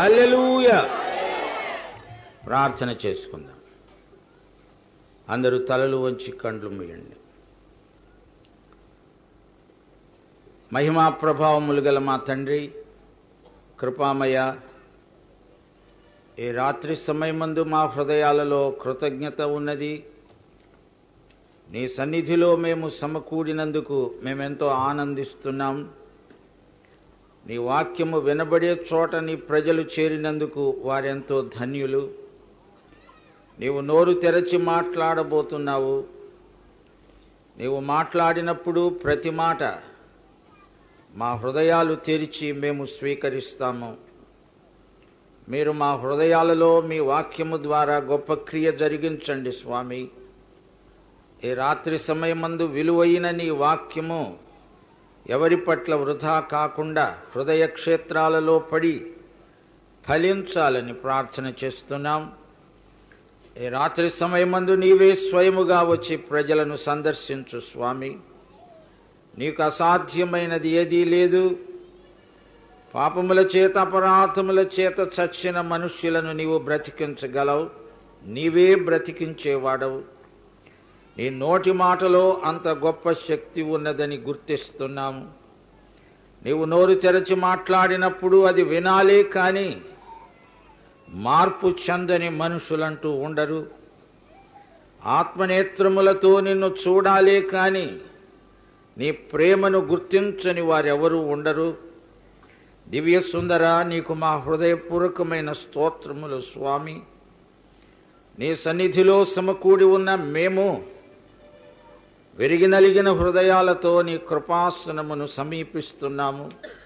హల్లెలూయా ప్రార్థన చేసుకుందాం అందరూ తలలు వంచి కండ్లు మూయండి మహిమా ప్రభావములు గల మా తండ్రి కృపామయ ఈ రాత్రి సమయమందు మా హృదయాలలో కృతజ్ఞత ఉన్నది నీ సన్నిధిలో మేము సమకూడినందుకు మేమెంతో ఆనందిస్తున్నాం నీ వాక్యము వినబడే చోట నీ ప్రజలు చేరినందుకు వారెంతో ధన్యులు నీవు నోరు తెరచి మాట్లాడబోతున్నావు నీవు మాట్లాడినప్పుడు ప్రతి మాట మా హృదయాలు తెరిచి మేము స్వీకరిస్తాము మీరు మా హృదయాలలో మీ వాక్యము ద్వారా గొప్ప క్రియ జరిగించండి స్వామి ఈ రాత్రి సమయమందు విలువైన నీ వాక్యము ఎవరి పట్ల వృధా కాకుండా హృదయ క్షేత్రాలలో పడి ఫలించాలని ప్రార్థన చేస్తున్నాం ఈ రాత్రి సమయమందు నీవే స్వయముగా వచ్చి ప్రజలను సందర్శించు స్వామి నీకు అసాధ్యమైనది ఏదీ లేదు పాపముల చేత అపరాధముల చేత చచ్చిన మనుష్యులను నీవు బ్రతికించగలవు నీవే బ్రతికించేవాడవు నీ నోటి మాటలో అంత గొప్ప శక్తి ఉన్నదని గుర్తిస్తున్నాము నీవు నోరు తెరచి మాట్లాడినప్పుడు అది వినాలే కానీ మార్పు చెందని మనుషులంటూ ఉండరు ఆత్మనేత్రములతో నిన్ను చూడాలే కానీ నీ ప్రేమను గుర్తించని వారెవరూ ఉండరు దివ్య సుందర నీకు మా హృదయపూర్వకమైన స్తోత్రములు స్వామి నీ సన్నిధిలో సమకూడి ఉన్న మేము విరిగి నలిగిన హృదయాలతో నీ కృపాసనమును సమీపిస్తున్నాము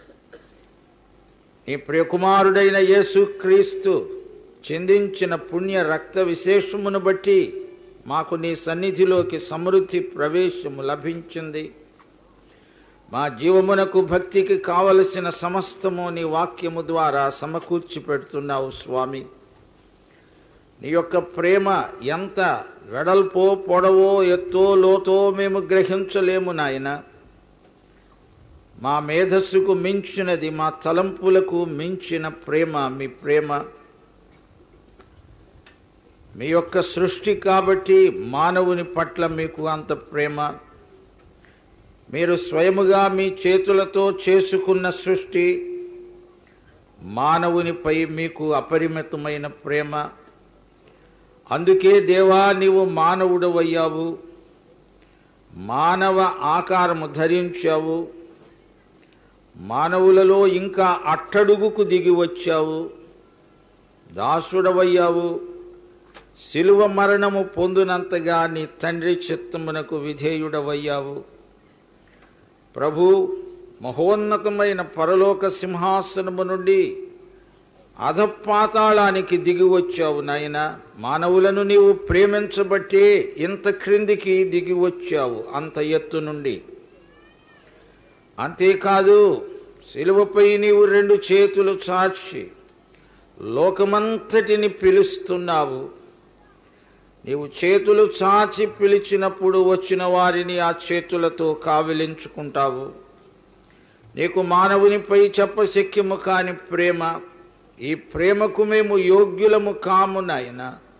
నీ ప్రియకుమారుడైన యేసుక్రీస్తు చిందించిన పుణ్య రక్త విశేషమును బట్టి మాకు నీ సన్నిధిలోకి సమృద్ధి ప్రవేశము లభించింది మా జీవమునకు భక్తికి కావలసిన సమస్తము నీ వాక్యము ద్వారా సమకూర్చి పెడుతున్నావు స్వామి నీ యొక్క ప్రేమ ఎంత వెడల్పో పొడవో ఎత్తో లోతో మేము గ్రహించలేము నాయన మా మేధస్సుకు మించినది మా తలంపులకు మించిన ప్రేమ మీ ప్రేమ మీ యొక్క సృష్టి కాబట్టి మానవుని పట్ల మీకు అంత ప్రేమ మీరు స్వయముగా మీ చేతులతో చేసుకున్న సృష్టి మానవునిపై మీకు అపరిమితమైన ప్రేమ అందుకే దేవా నీవు మానవుడు అయ్యావు మానవ ఆకారము ధరించావు మానవులలో ఇంకా అట్టడుగుకు దిగి వచ్చావు దాసుడవయ్యావు శిలువ మరణము పొందినంతగా నీ తండ్రి చిత్తమునకు విధేయుడవయ్యావు ప్రభు మహోన్నతమైన పరలోక సింహాసనము నుండి అధపాతాళానికి దిగి వచ్చావు నాయన మానవులను నీవు ప్రేమించబట్టే ఇంత క్రిందికి దిగి వచ్చావు అంత ఎత్తు నుండి అంతేకాదు శిలువపై నీవు రెండు చేతులు చాచి లోకమంతటిని పిలుస్తున్నావు నీవు చేతులు చాచి పిలిచినప్పుడు వచ్చిన వారిని ఆ చేతులతో కావిలించుకుంటావు నీకు మానవునిపై చెప్పశక్యము కాని ప్రేమ ఈ ప్రేమకు మేము యోగ్యులము కాము నాయన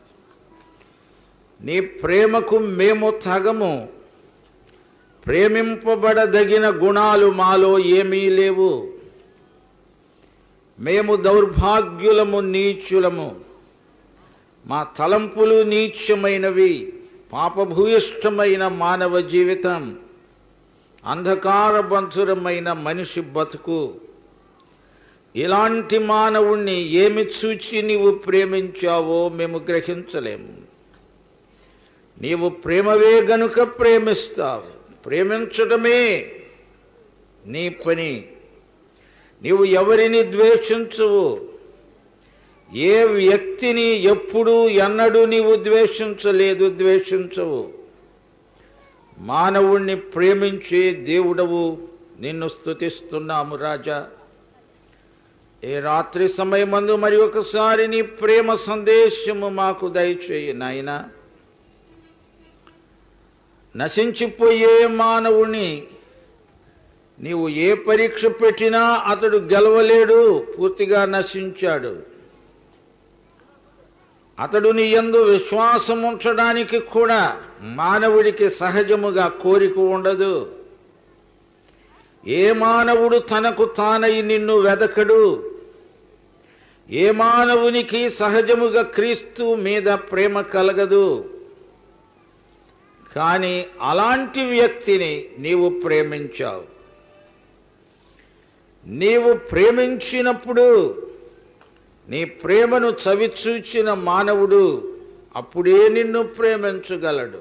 నీ ప్రేమకు మేము తగము ప్రేమింపబడదగిన గుణాలు మాలో ఏమీ లేవు మేము దౌర్భాగ్యులము నీచులము మా తలంపులు నీచమైనవి పాపభూయిష్టమైన మానవ జీవితం అంధకారబంధురమైన మనిషి బతుకు ఇలాంటి మానవుణ్ణి ఏమి చూచి నీవు ప్రేమించావో మేము గ్రహించలేము నీవు ప్రేమవే గనుక ప్రేమిస్తావు ప్రేమించడమే నీ పని నీవు ఎవరిని ద్వేషించవు ఏ వ్యక్తిని ఎప్పుడూ ఎన్నడూ నీవు ద్వేషించలేదు ద్వేషించవు మానవుణ్ణి ప్రేమించే దేవుడవు నిన్ను స్తుతిస్తున్నాము రాజా ఏ రాత్రి సమయమందు మరి ఒకసారి నీ ప్రేమ సందేశము మాకు దయచేయి నాయనా నశించిపోయే మానవుని నీవు ఏ పరీక్ష పెట్టినా అతడు గెలవలేడు పూర్తిగా నశించాడు అతడు నీ యందు విశ్వాసం ఉంచడానికి కూడా మానవుడికి సహజముగా కోరిక ఉండదు ఏ మానవుడు తనకు తానై నిన్ను వెదకడు ఏ మానవునికి సహజముగా క్రీస్తు మీద ప్రేమ కలగదు కానీ అలాంటి వ్యక్తిని నీవు ప్రేమించావు నీవు ప్రేమించినప్పుడు నీ ప్రేమను చవిచూచిన మానవుడు అప్పుడే నిన్ను ప్రేమించగలడు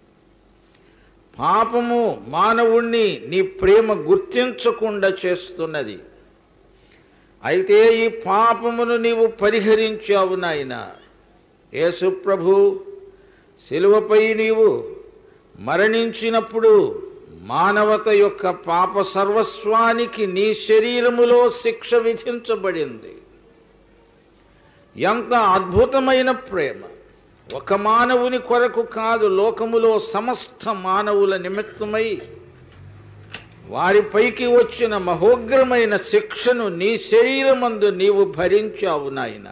పాపము మానవుణ్ణి నీ ప్రేమ గుర్తించకుండా చేస్తున్నది అయితే ఈ పాపమును నీవు పరిహరించావు నాయన యేసు ప్రభు శిలువపై నీవు మరణించినప్పుడు మానవత యొక్క పాప సర్వస్వానికి నీ శరీరములో శిక్ష విధించబడింది ఎంత అద్భుతమైన ప్రేమ ఒక మానవుని కొరకు కాదు లోకములో సమస్త మానవుల నిమిత్తమై వారిపైకి వచ్చిన మహోగ్రమైన శిక్షను నీ శరీరమందు నీవు భరించావు నాయన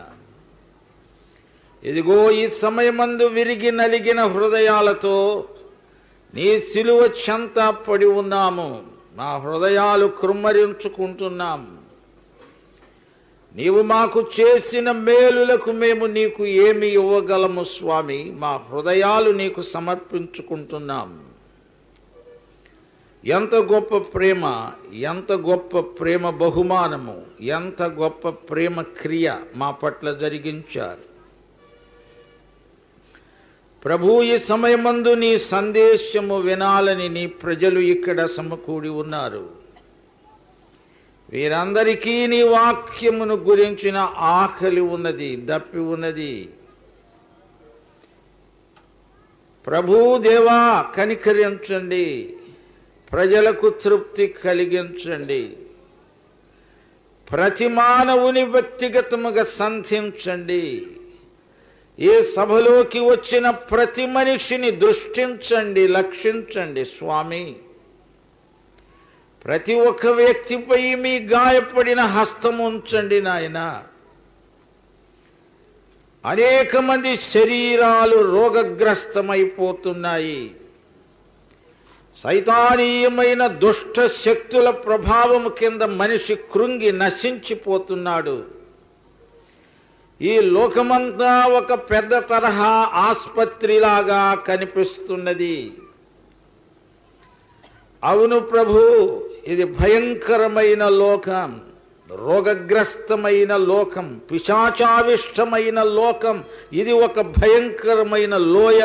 ఇదిగో ఈ సమయమందు విరిగి నలిగిన హృదయాలతో నీ సిలువ చెంత పడి ఉన్నాము మా హృదయాలు కృమ్మరించుకుంటున్నాము నీవు మాకు చేసిన మేలులకు మేము నీకు ఏమి ఇవ్వగలము స్వామి మా హృదయాలు నీకు సమర్పించుకుంటున్నాం ఎంత గొప్ప ప్రేమ ఎంత గొప్ప ప్రేమ బహుమానము ఎంత గొప్ప ప్రేమ క్రియ మా పట్ల జరిగించారు ప్రభు ఈ సమయమందు నీ సందేశము వినాలని నీ ప్రజలు ఇక్కడ సమకూడి ఉన్నారు వీరందరికీ నీ వాక్యమును గురించిన ఆకలి ఉన్నది దప్పి ఉన్నది ప్రభు దేవా కనికరించండి ప్రజలకు తృప్తి కలిగించండి ప్రతి మానవుని వ్యక్తిగతముగా సంధించండి ఈ సభలోకి వచ్చిన ప్రతి మనిషిని దృష్టించండి లక్షించండి స్వామి ప్రతి ఒక్క వ్యక్తిపై మీ గాయపడిన హస్తం ఉంచండి నాయన అనేక మంది శరీరాలు రోగగ్రస్తమైపోతున్నాయి సైతానీయమైన దుష్ట శక్తుల ప్రభావం కింద మనిషి కృంగి నశించిపోతున్నాడు ఈ లోకమంతా ఒక పెద్ద తరహా ఆస్పత్రిలాగా కనిపిస్తున్నది అవును ప్రభు ఇది భయంకరమైన లోకం రోగగ్రస్తమైన లోకం పిశాచావిష్టమైన లోకం ఇది ఒక భయంకరమైన లోయ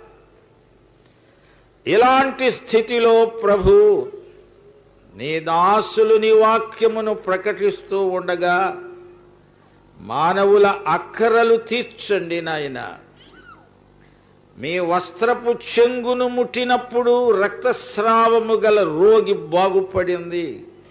ఇలాంటి స్థితిలో ప్రభు నీ దాసులు నీ వాక్యమును ప్రకటిస్తూ ఉండగా మానవుల అక్కరలు తీర్చండి నాయన మీ వస్త్రపు చెంగును ముట్టినప్పుడు రక్తస్రావము గల రోగి బాగుపడింది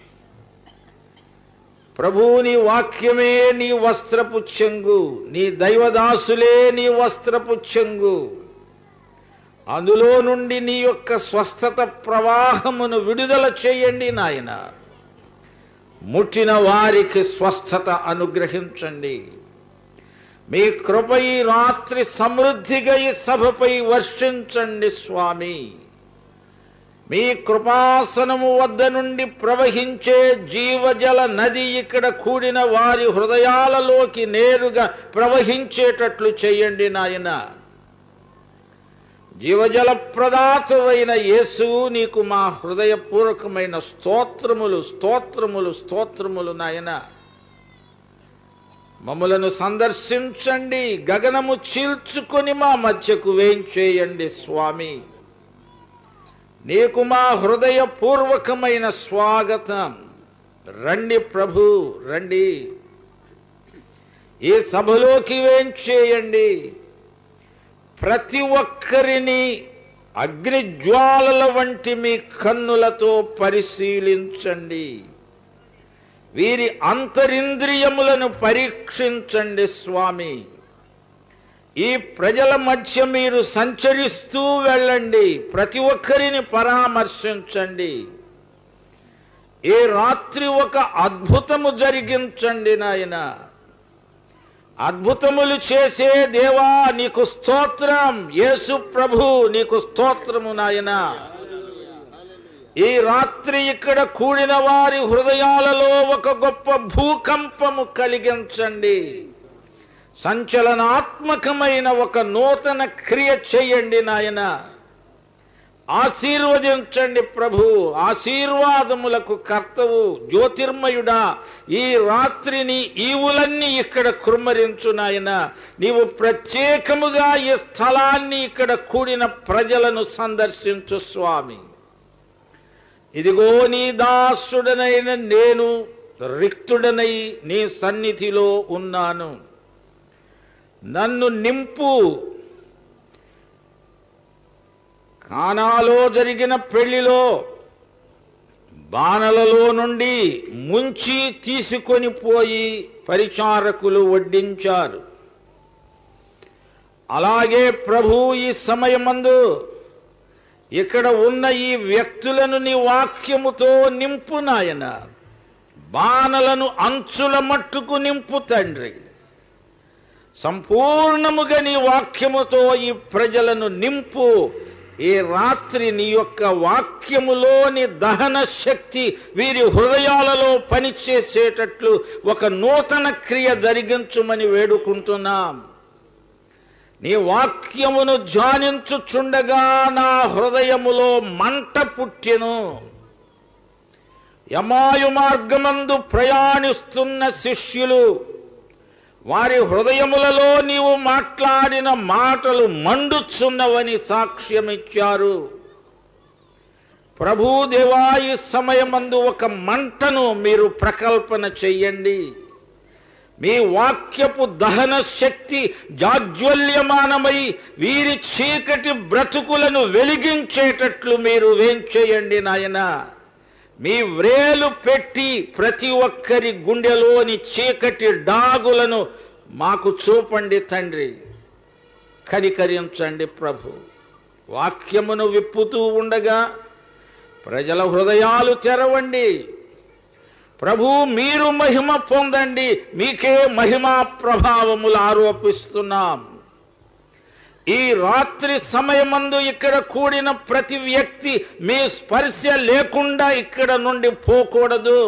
ప్రభు నీ వాక్యమే నీ వస్త్రపు చెంగు నీ దైవదాసులే నీ వస్త్రపు చెంగు అందులో నుండి నీ యొక్క స్వస్థత ప్రవాహమును విడుదల చేయండి నాయన ముట్టిన వారికి స్వస్థత అనుగ్రహించండి మీ కృప ఈ రాత్రి సమృద్ధిగా ఈ సభపై వర్షించండి స్వామి మీ కృపాసనము వద్ద నుండి ప్రవహించే జీవజల నది ఇక్కడ కూడిన వారి హృదయాలలోకి నేరుగా ప్రవహించేటట్లు చేయండి నాయన జీవజల ప్రదాతమైన యేసు నీకు మా హృదయపూర్వకమైన స్తోత్రములు స్తోత్రములు స్తోత్రములు నాయన మమ్మలను సందర్శించండి గగనము చీల్చుకొని మా మధ్యకు వేయించేయండి స్వామి నీకు మా హృదయపూర్వకమైన స్వాగతం రండి ప్రభు రండి ఈ సభలోకి వేయించేయండి ప్రతి ఒక్కరిని అగ్నిజ్వాలల వంటి మీ కన్నులతో పరిశీలించండి వీరి అంతరింద్రియములను పరీక్షించండి స్వామి ఈ ప్రజల మధ్య మీరు సంచరిస్తూ వెళ్ళండి ప్రతి ఒక్కరిని పరామర్శించండి ఈ రాత్రి ఒక అద్భుతము జరిగించండి నాయన అద్భుతములు చేసే దేవా నీకు స్తోత్రం యేసు ప్రభు నీకు స్తోత్రము నాయన ఈ రాత్రి ఇక్కడ కూడిన వారి హృదయాలలో ఒక గొప్ప భూకంపము కలిగించండి సంచలనాత్మకమైన ఒక నూతన క్రియ చేయండి నాయన ఆశీర్వదించండి ప్రభు ఆశీర్వాదములకు కర్తవు జ్యోతిర్మయుడా ఈ రాత్రిని ఈవులన్నీ ఇక్కడ కుమ్మరించు నాయన నీవు ప్రత్యేకముగా ఈ స్థలాన్ని ఇక్కడ కూడిన ప్రజలను సందర్శించు స్వామి ఇదిగో నీ దాసుడనైన నేను రిక్తుడనై నీ సన్నిధిలో ఉన్నాను నన్ను నింపు కానాలో జరిగిన పెళ్లిలో బాణలలో నుండి ముంచి తీసుకొని పోయి పరిచారకులు వడ్డించారు అలాగే ప్రభు ఈ సమయమందు ఇక్కడ ఉన్న ఈ వ్యక్తులను నీ వాక్యముతో నింపు నాయన బాణలను అంచుల మట్టుకు నింపు తండ్రి సంపూర్ణముగా నీ వాక్యముతో ఈ ప్రజలను నింపు ఈ రాత్రి నీ యొక్క వాక్యములోని దహన శక్తి వీరి హృదయాలలో పనిచేసేటట్లు ఒక నూతన క్రియ జరిగించుమని వేడుకుంటున్నాం నీ వాక్యమును ధ్యానించుచుండగా నా హృదయములో మంట పుట్టెను యమాయు మార్గమందు ప్రయాణిస్తున్న శిష్యులు వారి హృదయములలో నీవు మాట్లాడిన మాటలు మండుచున్నవని సాక్ష్యమిచ్చారు ప్రభుదేవా ఈ సమయమందు ఒక మంటను మీరు ప్రకల్పన చెయ్యండి మీ వాక్యపు దహన శక్తి జాజ్వల్యమానమై వీరి చీకటి బ్రతుకులను వెలిగించేటట్లు మీరు వేంచేయండి నాయన మీ వ్రేలు పెట్టి ప్రతి ఒక్కరి గుండెలోని చీకటి డాగులను మాకు చూపండి తండ్రి కనికరించండి ప్రభు వాక్యమును విప్పుతూ ఉండగా ప్రజల హృదయాలు తెరవండి ప్రభు మీరు మహిమ పొందండి మీకే మహిమా ప్రభావములు ఆరోపిస్తున్నాం ఈ రాత్రి సమయమందు ఇక్కడ కూడిన ప్రతి వ్యక్తి మీ స్పర్శ లేకుండా ఇక్కడ నుండి పోకూడదు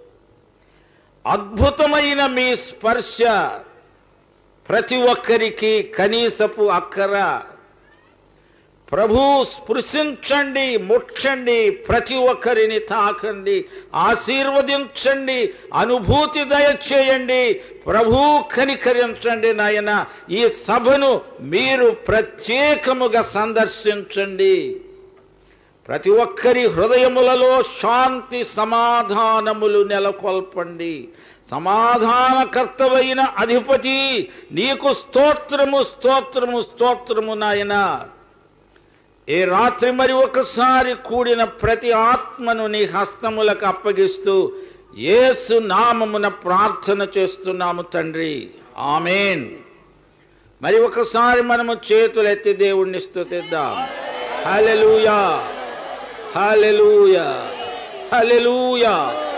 అద్భుతమైన మీ స్పర్శ ప్రతి ఒక్కరికి కనీసపు అక్కర ప్రభు స్పృశించండి ముట్టండి ప్రతి ఒక్కరిని తాకండి ఆశీర్వదించండి అనుభూతి దయచేయండి ప్రభు కనికరించండి నాయన ఈ సభను మీరు ప్రత్యేకముగా సందర్శించండి ప్రతి ఒక్కరి హృదయములలో శాంతి సమాధానములు నెలకొల్పండి సమాధానకర్తవైన అధిపతి నీకు స్తోత్రము స్తోత్రము స్తోత్రము నాయన ఈ రాత్రి మరి ఒకసారి కూడిన ప్రతి ఆత్మను నీ హస్తములకు అప్పగిస్తూ యేసు నామమున ప్రార్థన చేస్తున్నాము తండ్రి ఆమెన్ మరి ఒకసారి మనము చేతులెత్తి దేవుణ్ణి స్తుతిద్దాం హల్లెలూయా హల్లెలూయా హల్లెలూయా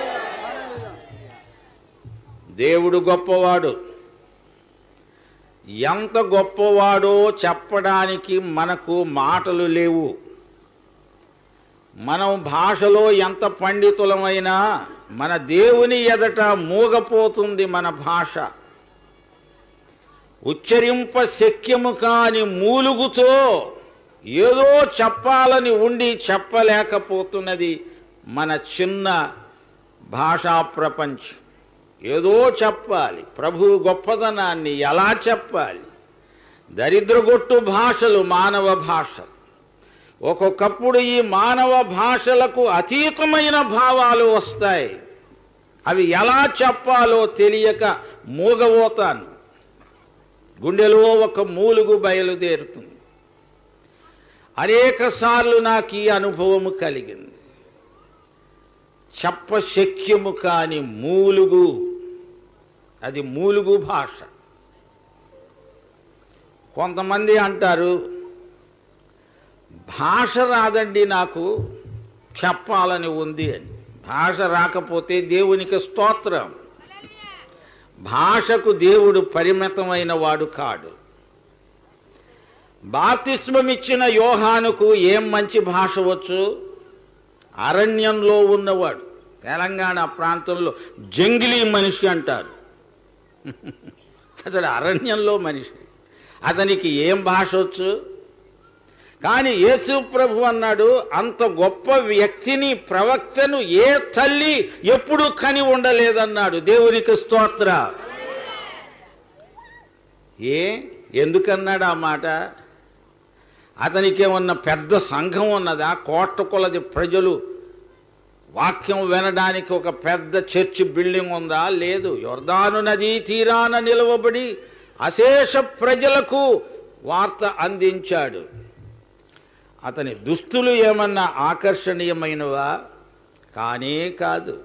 దేవుడు గొప్పవాడు ఎంత గొప్పవాడో చెప్పడానికి మనకు మాటలు లేవు మనం భాషలో ఎంత పండితులమైనా మన దేవుని ఎదట మూగపోతుంది మన భాష ఉచ్చరింప శక్యము కాని మూలుగుతో ఏదో చెప్పాలని ఉండి చెప్పలేకపోతున్నది మన చిన్న భాషా ప్రపంచం ఏదో చెప్పాలి ప్రభు గొప్పదనాన్ని ఎలా చెప్పాలి దరిద్రగొట్టు భాషలు మానవ భాషలు ఒక్కొక్కప్పుడు ఈ మానవ భాషలకు అతీతమైన భావాలు వస్తాయి అవి ఎలా చెప్పాలో తెలియక మూగబోతాను గుండెలో ఒక మూలుగు బయలుదేరుతుంది అనేక సార్లు నాకు ఈ అనుభవము కలిగింది చెప్పశక్యము కాని మూలుగు అది మూలుగు భాష కొంతమంది అంటారు భాష రాదండి నాకు చెప్పాలని ఉంది అని భాష రాకపోతే దేవునికి స్తోత్రం భాషకు దేవుడు పరిమితమైన వాడు కాడు బాప్తిస్మమిచ్చిన యోహానుకు ఏం మంచి భాష వచ్చు అరణ్యంలో ఉన్నవాడు తెలంగాణ ప్రాంతంలో జంగిలీ మనిషి అంటారు అతడు అరణ్యంలో మనిషి అతనికి ఏం భాష వచ్చు కానీ యేసు ప్రభు అన్నాడు అంత గొప్ప వ్యక్తిని ప్రవక్తను ఏ తల్లి ఎప్పుడూ కని ఉండలేదన్నాడు దేవునికి స్తోత్ర ఏ ఎందుకన్నాడు ఆ మాట అతనికి ఏమన్నా పెద్ద సంఘం ఉన్నదా కోట్ల కొలది ప్రజలు వాక్యం వినడానికి ఒక పెద్ద చర్చి బిల్డింగ్ ఉందా లేదు యొర్దాను నదీ తీరాన నిలవబడి అశేష ప్రజలకు వార్త అందించాడు అతని దుస్తులు ఏమన్నా ఆకర్షణీయమైనవా కానే కాదు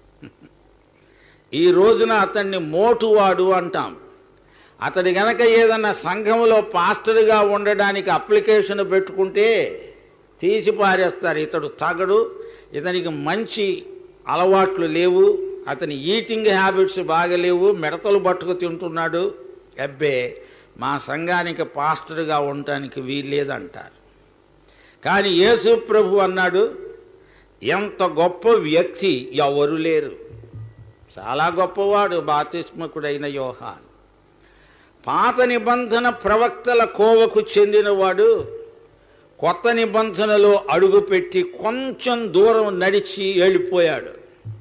ఈ రోజున అతన్ని మోటువాడు అంటాం అతడి గనక ఏదన్నా సంఘంలో పాస్టర్గా ఉండడానికి అప్లికేషన్ పెట్టుకుంటే తీసి పారేస్తారు ఇతడు తగడు ఇతనికి మంచి అలవాట్లు లేవు అతని ఈటింగ్ హ్యాబిట్స్ బాగలేవు మిడతలు పట్టుకు తింటున్నాడు అబ్బే మా సంఘానికి పాస్టర్గా ఉండటానికి వీల్లేదంటారు కానీ యేసు ప్రభు అన్నాడు ఎంత గొప్ప వ్యక్తి ఎవరు లేరు చాలా గొప్పవాడు బాతిస్మకుడైన యోహాన్ పాత నిబంధన ప్రవక్తల కోవకు చెందినవాడు కొత్త నిబంధనలో అడుగుపెట్టి కొంచెం దూరం నడిచి వెళ్ళిపోయాడు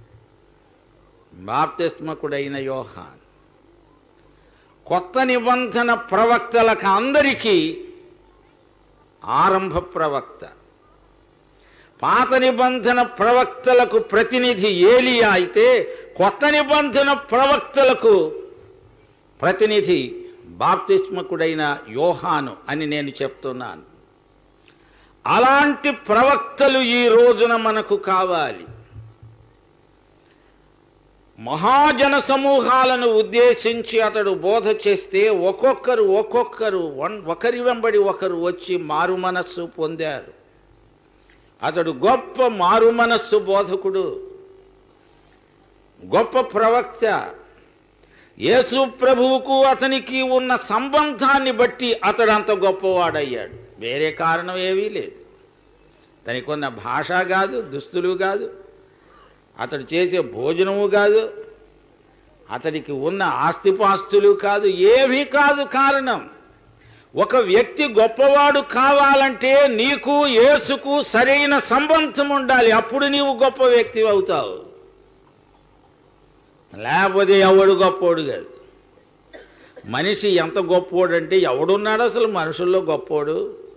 బాప్తిస్మకుడైన యోహాన్ కొత్త నిబంధన ప్రవక్తలకు అందరికీ ఆరంభ ప్రవక్త పాత నిబంధన ప్రవక్తలకు ప్రతినిధి ఏలియా అయితే కొత్త నిబంధన ప్రవక్తలకు ప్రతినిధి బాప్తిస్మకుడైన యోహాను అని నేను చెప్తున్నాను అలాంటి ప్రవక్తలు ఈ రోజున మనకు కావాలి మహాజన సమూహాలను ఉద్దేశించి అతడు బోధ చేస్తే ఒక్కొక్కరు ఒక్కొక్కరు వన్- ఒకరి వెంబడి ఒకరు వచ్చి మారు మనస్సు పొందారు అతడు గొప్ప మారు మనస్సు బోధకుడు గొప్ప ప్రవక్త యేసు ప్రభువుకు అతనికి ఉన్న సంబంధాన్ని బట్టి అతడు అంత గొప్పవాడయ్యాడు వేరే కారణం ఏమీ లేదు తనకు ఉన్న భాష కాదు దుస్తులు కాదు అతడు చేసే భోజనము కాదు అతడికి ఉన్న ఆస్తిపాస్తులు కాదు ఏమీ కాదు కారణం ఒక వ్యక్తి గొప్పవాడు కావాలంటే నీకు యేసుకు సరైన సంబంధం ఉండాలి అప్పుడు నీవు గొప్ప వ్యక్తి అవుతావు లేకపోతే ఎవడు గొప్పోడు కాదు మనిషి ఎంత గొప్పోడు అంటే ఎవడున్నాడు అసలు మనుషుల్లో గొప్పోడు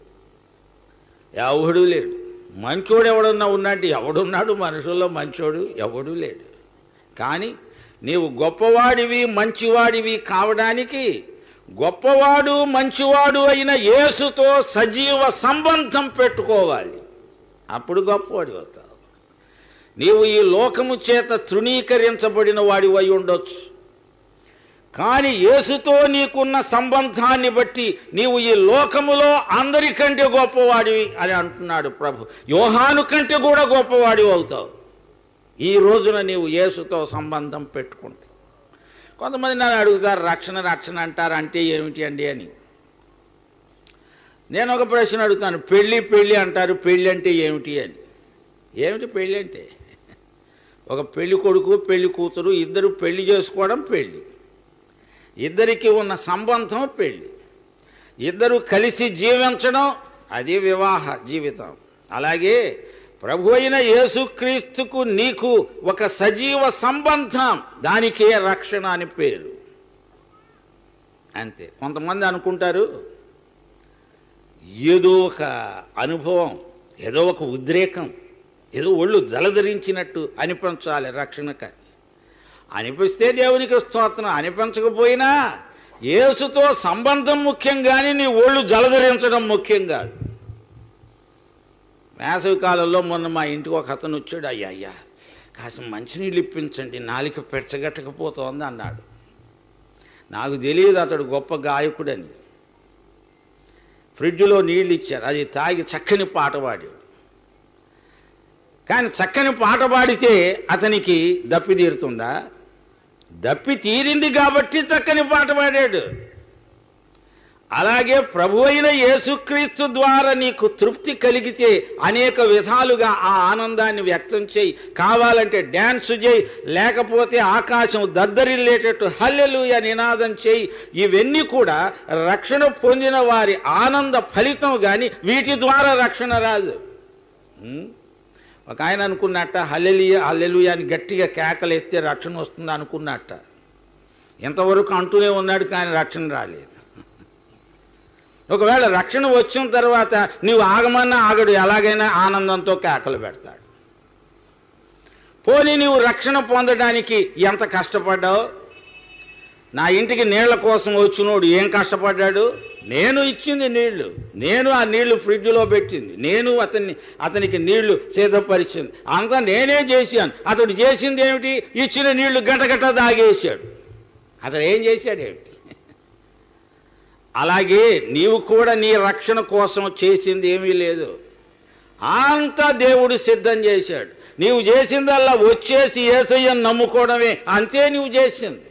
ఎవడు లేడు మంచోడు ఎవడన్నా ఉన్నట్టు ఎవడున్నాడు మనుషుల్లో మంచోడు ఎవడు లేడు కానీ నీవు గొప్పవాడివి మంచివాడివి కావడానికి గొప్పవాడు మంచివాడు అయిన యేసుతో సజీవ సంబంధం పెట్టుకోవాలి అప్పుడు గొప్పవాడి అవుతావు నీవు ఈ లోకము చేత తృణీకరించబడిన వాడివై ఉండొచ్చు కానీ యేసుతో నీకున్న సంబంధాన్ని బట్టి నీవు ఈ లోకములో అందరికంటే గొప్పవాడివి అని అంటున్నాడు ప్రభు యోహాను కంటే కూడా గొప్పవాడివి అవుతావు ఈ రోజున నీవు యేసుతో సంబంధం పెట్టుకుంటావు కొంతమంది నన్ను అడుగుతారు రక్షణ రక్షణ అంటారు అంటే ఏమిటి అండి అని నేను ఒక ప్రశ్న అడుగుతాను పెళ్ళి పెళ్ళి అంటారు పెళ్ళి అంటే ఏమిటి అని ఏమిటి పెళ్ళి అంటే ఒక పెళ్లి కొడుకు పెళ్లి కూతురు ఇద్దరు పెళ్లి చేసుకోవడం పెళ్ళి ఇద్దరికి ఉన్న సంబంధం పెళ్ళి ఇద్దరు కలిసి జీవించడం అది వివాహ జీవితం అలాగే ప్రభు అయిన యేసుక్రీస్తుకు నీకు ఒక సజీవ సంబంధం దానికే రక్షణ అని పేరు అంతే కొంతమంది అనుకుంటారు ఏదో ఒక అనుభవం ఏదో ఒక ఉద్రేకం ఏదో ఒళ్ళు జలధరించినట్టు అనిపించాలి రక్షణకని అనిపిస్తే దేవునికి స్తోత్రం అనిపించకపోయినా యేసుతో సంబంధం ముఖ్యం కానీ నీ ఒళ్ళు జలధరించడం ముఖ్యం కాదు వేసవి కాలంలో మొన్న మా ఇంటికి ఒక అతను వచ్చాడు అయ్యా అయ్యా కాస్త మంచినీళ్ళు ఇప్పించండి నాలిక పెచ్చగట్టకపోతోంది అన్నాడు నాకు తెలియదు అతడు గొప్ప గాయకుడని ఫ్రిడ్జ్లో నీళ్ళు ఇచ్చారు అది తాగి చక్కని పాట పాడాడు కానీ చక్కని పాట పాడితే అతనికి దప్పి తీరుతుందా దప్పి తీరింది కాబట్టి చక్కని పాట పాడాడు అలాగే ప్రభు అయిన యేసుక్రీస్తు ద్వారా నీకు తృప్తి కలిగితే అనేక విధాలుగా ఆ ఆనందాన్ని వ్యక్తం చేయి కావాలంటే డ్యాన్స్ చేయి లేకపోతే ఆకాశం దద్దరిల్లేటట్టు హల్లెలూయ నినాదం చేయి ఇవన్నీ కూడా రక్షణ పొందిన వారి ఆనంద ఫలితం కానీ వీటి ద్వారా రక్షణ రాదు ఉం? ఒక ఆయన అనుకున్నట్ట హల్లెలియ హల్లెలూయ అని గట్టిగా కేకలేస్తే రక్షణ వస్తుంది అనుకున్నట్ట ఇంతవరకు అంటూనే ఉన్నాడు కానీ రక్షణ రాలేదు ఒకవేళ రక్షణ వచ్చిన తర్వాత నీవు ఆగమన్నా ఆగడు ఎలాగైనా ఆనందంతో కేకలు పెడతాడు పోనీ నీవు రక్షణ పొందడానికి ఎంత కష్టపడ్డావు నా ఇంటికి నీళ్ల కోసం వచ్చినోడు ఏం కష్టపడ్డాడు నేను ఇచ్చింది నీళ్లు నేను ఆ నీళ్లు ఫ్రిడ్జ్లో పెట్టింది నేను అతన్ని అతనికి నీళ్లు సిద్ధపరిచింది అంతా నేనే చేశాను అతడు చేసింది ఏమిటి ఇచ్చిన నీళ్లు గంట గంట దాగేసాడు అతడు ఏం చేశాడు ఏమిటి అలాగే నీవు కూడా నీ రక్షణ కోసం చేసింది ఏమీ లేదు అంతా దేవుడు సిద్ధం చేశాడు నీవు చేసిందల్లా వచ్చేసి ఏసయ్యను నమ్ముకోవడమే అంతే నీవు చేసింది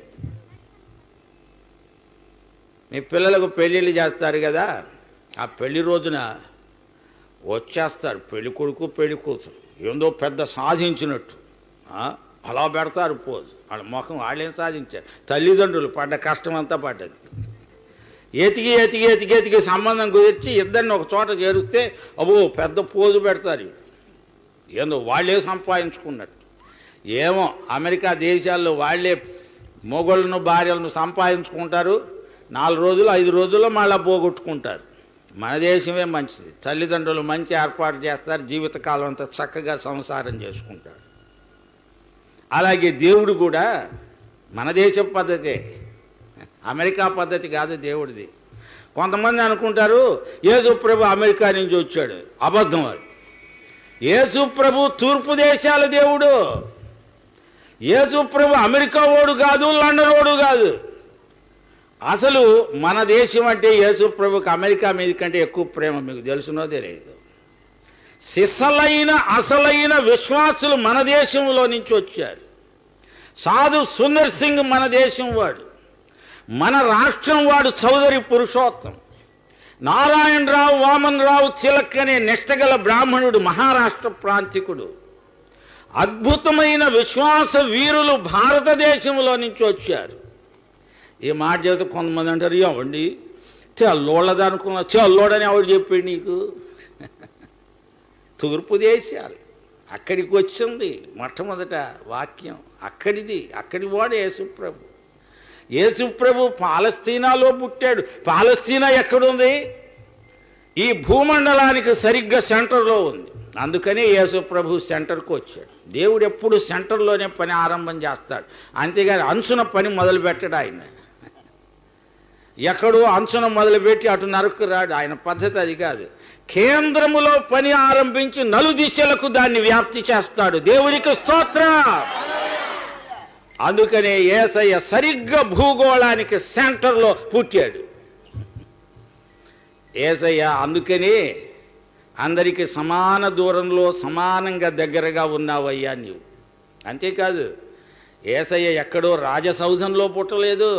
మీ పిల్లలకు పెళ్ళిళ్ళు చేస్తారు కదా ఆ పెళ్లి రోజున వచ్చేస్తారు పెళ్లి కొడుకు పెళ్లి కూతురు ఏందో పెద్ద సాధించినట్టు ఆ? అలా పెడతారు పోజు వాళ్ళ ముఖం వాళ్ళేం సాధించారు తల్లిదండ్రులు పడ్డ కష్టం అంతా పడ్డది ఎతికి ఎతికి ఎతికి ఎతికి సంబంధం కుదిర్చి ఇద్దరిని ఒక చోట చేరిస్తే అబ్బో పెద్ద పోజు పెడతారు వీళ్ళు. ఏందో వాళ్ళే సంపాదించుకున్నట్టు ఏమో అమెరికా దేశాల్లో వాళ్ళే మొగళ్ళను భార్యలను సంపాదించుకుంటారు నాలుగు రోజులు ఐదు రోజుల్లో మళ్ళీ పోగొట్టుకుంటారు మన దేశమే మంచిది తల్లిదండ్రులు మంచి ఏర్పాటు చేస్తారు జీవితకాలం అంతా చక్కగా సంసారం చేసుకుంటారు అలాగే దేవుడు కూడా మన దేశ పద్ధతే అమెరికా పద్ధతి కాదు దేవుడిది కొంతమంది అనుకుంటారు యేసు ప్రభు అమెరికా నుంచి వచ్చాడు అబద్ధం అది యేసు ప్రభు తూర్పు దేశాల దేవుడు యేసు ప్రభు అమెరికా ఓడు కాదు లండన్ ఓడు కాదు అసలు మన దేశం అంటే యేసు ప్రభుకి అమెరికా మీద కంటే ఎక్కువ ప్రేమ మీకు తెలుసునో తెలియదు సిసలైన అసలైన విశ్వాసులు మన దేశంలో నుంచి వచ్చారు సాధు సుందర్ సింగ్ మన దేశం వాడు మన రాష్ట్రం వాడు చౌదరి పురుషోత్తం నారాయణరావు వామన్ రావు తిలక్ అనే నిష్టగల బ్రాహ్మణుడు మహారాష్ట్ర ప్రాంతికుడు అద్భుతమైన విశ్వాస వీరులు భారతదేశంలో నుంచి వచ్చారు ఈ మాట చేత కొంతమంది అంటారు ఏమండి తెల్లోళ్ళది అనుకున్నా తెల్లోడని ఎవడు చెప్పాడు నీకు తూర్పు దేశాలు అక్కడికి వచ్చింది మొట్టమొదట వాక్యం అక్కడిది అక్కడి వాడు యేసుప్రభు యేసుప్రభు పాలస్తీనాలో పుట్టాడు పాలస్తీనా ఎక్కడుంది ఈ భూమండలానికి సరిగ్గా సెంటర్లో ఉంది అందుకనే యేసుప్రభు సెంటర్కి వచ్చాడు దేవుడు ఎప్పుడు సెంటర్లోనే పని ఆరంభం చేస్తాడు అంతేగాని అంచున పని మొదలు పెట్టాడు ఆయన ఎక్కడో అంచున మొదలుపెట్టి అటు నరకు రాడు ఆయన పద్ధతి అది కాదు కేంద్రములో పని ఆరంభించి నలు దిశలకు దాన్ని వ్యాప్తి చేస్తాడు దేవునికి స్తోత్రం అందుకనే ఏసయ్య సరిగ్గా భూగోళానికి సెంటర్లో పుట్టాడు ఏసయ్య అందుకని అందరికీ సమాన దూరంలో సమానంగా దగ్గరగా ఉన్నావయ్యా నీవు అంతేకాదు ఏసయ్య ఎక్కడో రాజసౌధంలో పుట్టలేదు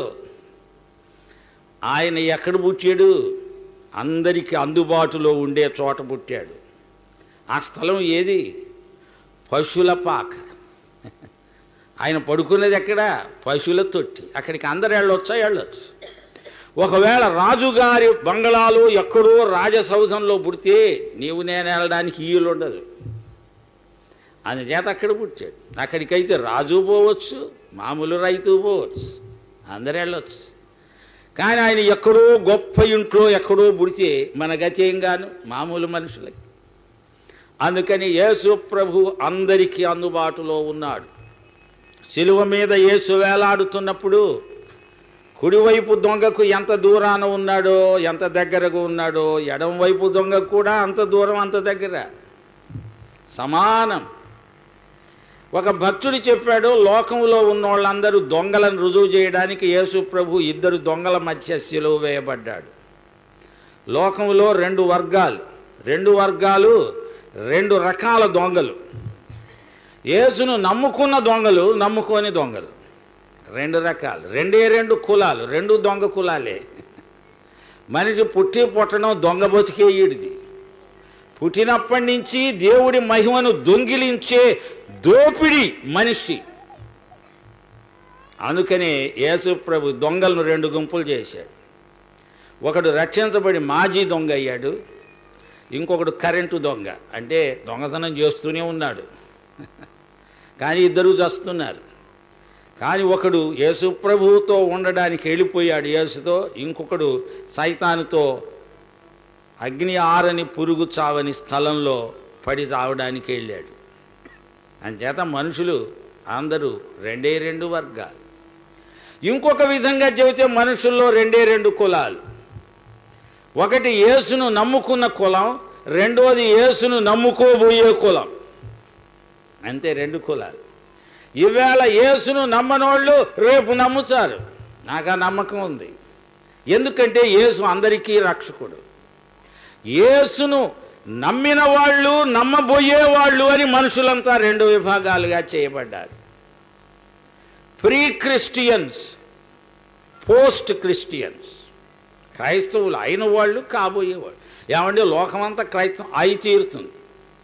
ఆయన ఎక్కడ పుట్టాడు అందరికీ అందుబాటులో ఉండే చోట పుట్టాడు ఆ స్థలం ఏది పశువుల పాక ఆయన పడుకునేది ఎక్కడ పశువుల తొట్టి అక్కడికి అందరు వెళ్ళొచ్చా వెళ్ళొచ్చు ఒకవేళ రాజుగారి బంగళాలు ఎక్కడో రాజసౌధంలో పుడితే నీవు నేను వెళ్ళడానికి ఈలు ఉండదు అందుచేత అక్కడ పుట్టాడు అక్కడికైతే రాజు పోవచ్చు మామూలు రైతు పోవచ్చు అందరు వెళ్ళొచ్చు కానీ ఆయన ఎక్కడో గొప్ప ఇంట్లో ఎక్కడో పుడితే మన గతి ఏం గాను మామూలు మనుషులకి అందుకని యేసు ప్రభు అందరికీ అందుబాటులో ఉన్నాడు శిలువ మీద యేసు వేలాడుతున్నప్పుడు కుడివైపు దొంగకు ఎంత దూరాన ఉన్నాడో ఎంత దగ్గరగా ఉన్నాడో ఎడం వైపు దొంగకు కూడా అంత దూరం అంత దగ్గర సమానం ఒక భక్తుడు చెప్పాడు లోకంలో ఉన్న వాళ్ళందరూ దొంగలను రుజువు చేయడానికి యేసు ప్రభు ఇద్దరు దొంగల మధ్య సిలువ వేయబడ్డాడు లోకంలో రెండు వర్గాలు రెండు వర్గాలు రెండు రకాల దొంగలు యేసును నమ్ముకున్న దొంగలు నమ్ముకోని దొంగలు రెండు రకాలు రెండే రెండు కులాలు రెండు దొంగ కులాలే మనిషి పుట్టి పుట్టడం దొంగ బతికే ఈడిది పుట్టినప్పటి నుంచి దేవుడి మహిమను దొంగిలించే దోపిడి మనిషి అందుకనే యేసు ప్రభు దొంగలను రెండు గుంపులు చేశాడు ఒకడు రక్షించబడి మాజీ దొంగ అయ్యాడు ఇంకొకడు కరెంటు దొంగ అంటే దొంగతనం చేస్తూనే ఉన్నాడు కానీ ఇద్దరు చస్తున్నారు కానీ ఒకడు యేసు ప్రభువుతో ఉండడానికి వెళ్ళిపోయాడు యేసుతో ఇంకొకడు సైతానుతో అగ్ని ఆరని పురుగు చావని స్థలంలో పడి చావడానికి వెళ్ళాడు అంచేత మనుషులు అందరూ రెండే రెండు వర్గాలు ఇంకొక విధంగా చెబితే మనుషుల్లో రెండే రెండు కులాలు ఒకటి యేసును నమ్ముకున్న కులం రెండోది యేసును నమ్ముకోబోయే కులం అంతే రెండు కులాలు ఈవేళ యేసును నమ్మనోళ్ళు రేపు నమ్ముతారు నాకు ఆ నమ్మకం ఉంది ఎందుకంటే యేసు అందరికీ రక్షకుడు యేసును నమ్మిన వాళ్ళు నమ్మబోయే వాళ్ళు అని మనుషులంతా రెండు విభాగాలుగా చేయబడ్డారు ప్రీ క్రిస్టియన్స్ పోస్ట్ క్రిస్టియన్స్ క్రైస్తవులు అయిన వాళ్ళు కాబోయేవాళ్ళు ఏమంటే లోకమంతా క్రైస్తవం అయి తీరుతుంది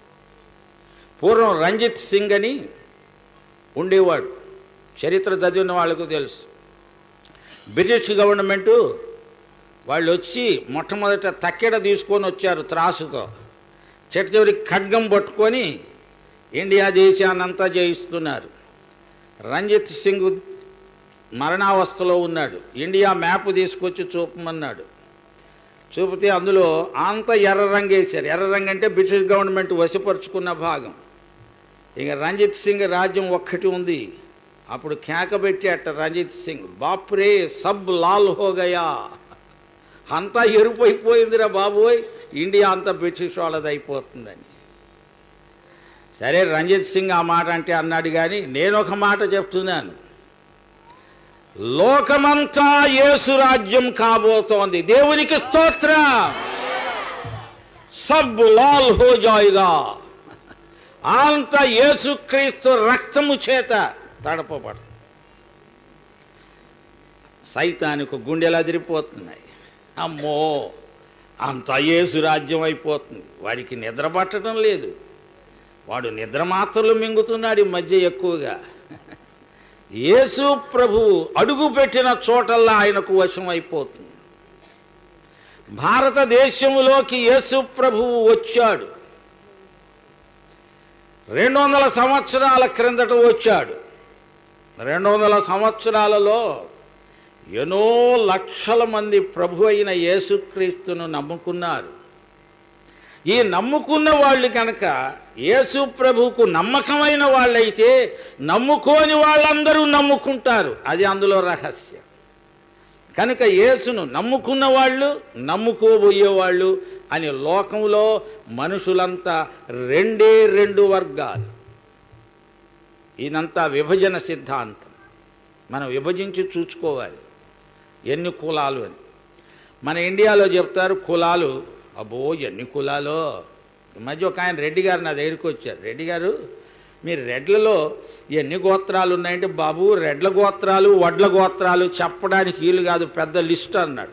పూర్వం రంజిత్ సింగ్ అని ఉండేవాడు చరిత్ర చదివిన వాళ్ళకు తెలుసు బ్రిటిష్ గవర్నమెంటు వాళ్ళు వచ్చి మొట్టమొదట తక్కెడ తీసుకొని వచ్చారు త్రాసుతో చెట్టు చివరికి ఖడ్గం పట్టుకొని ఇండియా దేశాన్నంతా జయిస్తున్నారు రంజిత్ సింగ్ మరణావస్థలో ఉన్నాడు ఇండియా మ్యాప్ తీసుకొచ్చి చూపమన్నాడు చూపితే అందులో అంత ఎర్ర రంగు వేశారు ఎర్ర రంగు అంటే బ్రిటిష్ గవర్నమెంట్ వశపరుచుకున్న భాగం ఇక రంజిత్ సింగ్ రాజ్యం ఒక్కటి ఉంది అప్పుడు కేక పెట్టాట రంజిత్ సింగ్ బాప్రే సబ్ లాల్ హో గయా అంతా ఎరుపైపోయిందిరా బాబోయ్ ఇండియా అంతా బ్రిటిష్ వాళ్ళది అయిపోతుందని సరే రంజిత్ సింగ్ ఆ మాట అంటే అన్నాడు కానీ నేను ఒక మాట చెప్తున్నాను లోకమంతా యేసు రాజ్యం కాబోతోంది దేవునికి స్తోత్ర సబ్ లాల్ హో జాయిగా అంత యేసుక్రీస్తు రక్తము చేత తడపబడు సైతానికి గుండెలు అదిరిపోతున్నాయి అమ్మో అంత యేసు రాజ్యం అయిపోతుంది వాడికి నిద్ర పట్టడం లేదు వాడు నిద్ర మాత్రలు మింగుతున్నాడు ఈ మధ్య ఎక్కువగా యేసు ప్రభువు అడుగుపెట్టిన చోటల్లా ఆయనకు వశం అయిపోతుంది భారతదేశంలోకి యేసు ప్రభువు వచ్చాడు రెండు వందల సంవత్సరాల క్రిందట వచ్చాడు రెండు వందల సంవత్సరాలలో ఎన్నో లక్షల మంది ప్రభు అయిన యేసుక్రీస్తును నమ్ముకున్నారు ఈ నమ్ముకున్న వాళ్ళు కనుక యేసు ప్రభువుకు నమ్మకమైన వాళ్ళైతే నమ్ముకోని వాళ్ళందరూ నమ్ముకుంటారు అది అందులో రహస్యం కనుక యేసును నమ్ముకున్న వాళ్ళు నమ్ముకోబోయే వాళ్ళు అని లోకంలో మనుషులంతా రెండే రెండు వర్గాలు ఇదంతా విభజన సిద్ధాంతం మనం విభజించి చూసుకోవాలి ఎన్ని కులాలు అని మన ఇండియాలో చెప్తారు కులాలు అబ్బో ఎన్ని కులాలో ఈ మధ్య ఒక ఆయన రెడ్డి గారు నా దగ్గరికి వచ్చారు రెడ్డి గారు మీరు రెడ్లలో ఎన్ని గోత్రాలు ఉన్నాయంటే బాబు రెడ్ల గోత్రాలు వడ్ల గోత్రాలు చెప్పడానికి వీలు కాదు పెద్ద లిస్ట్ అన్నాడు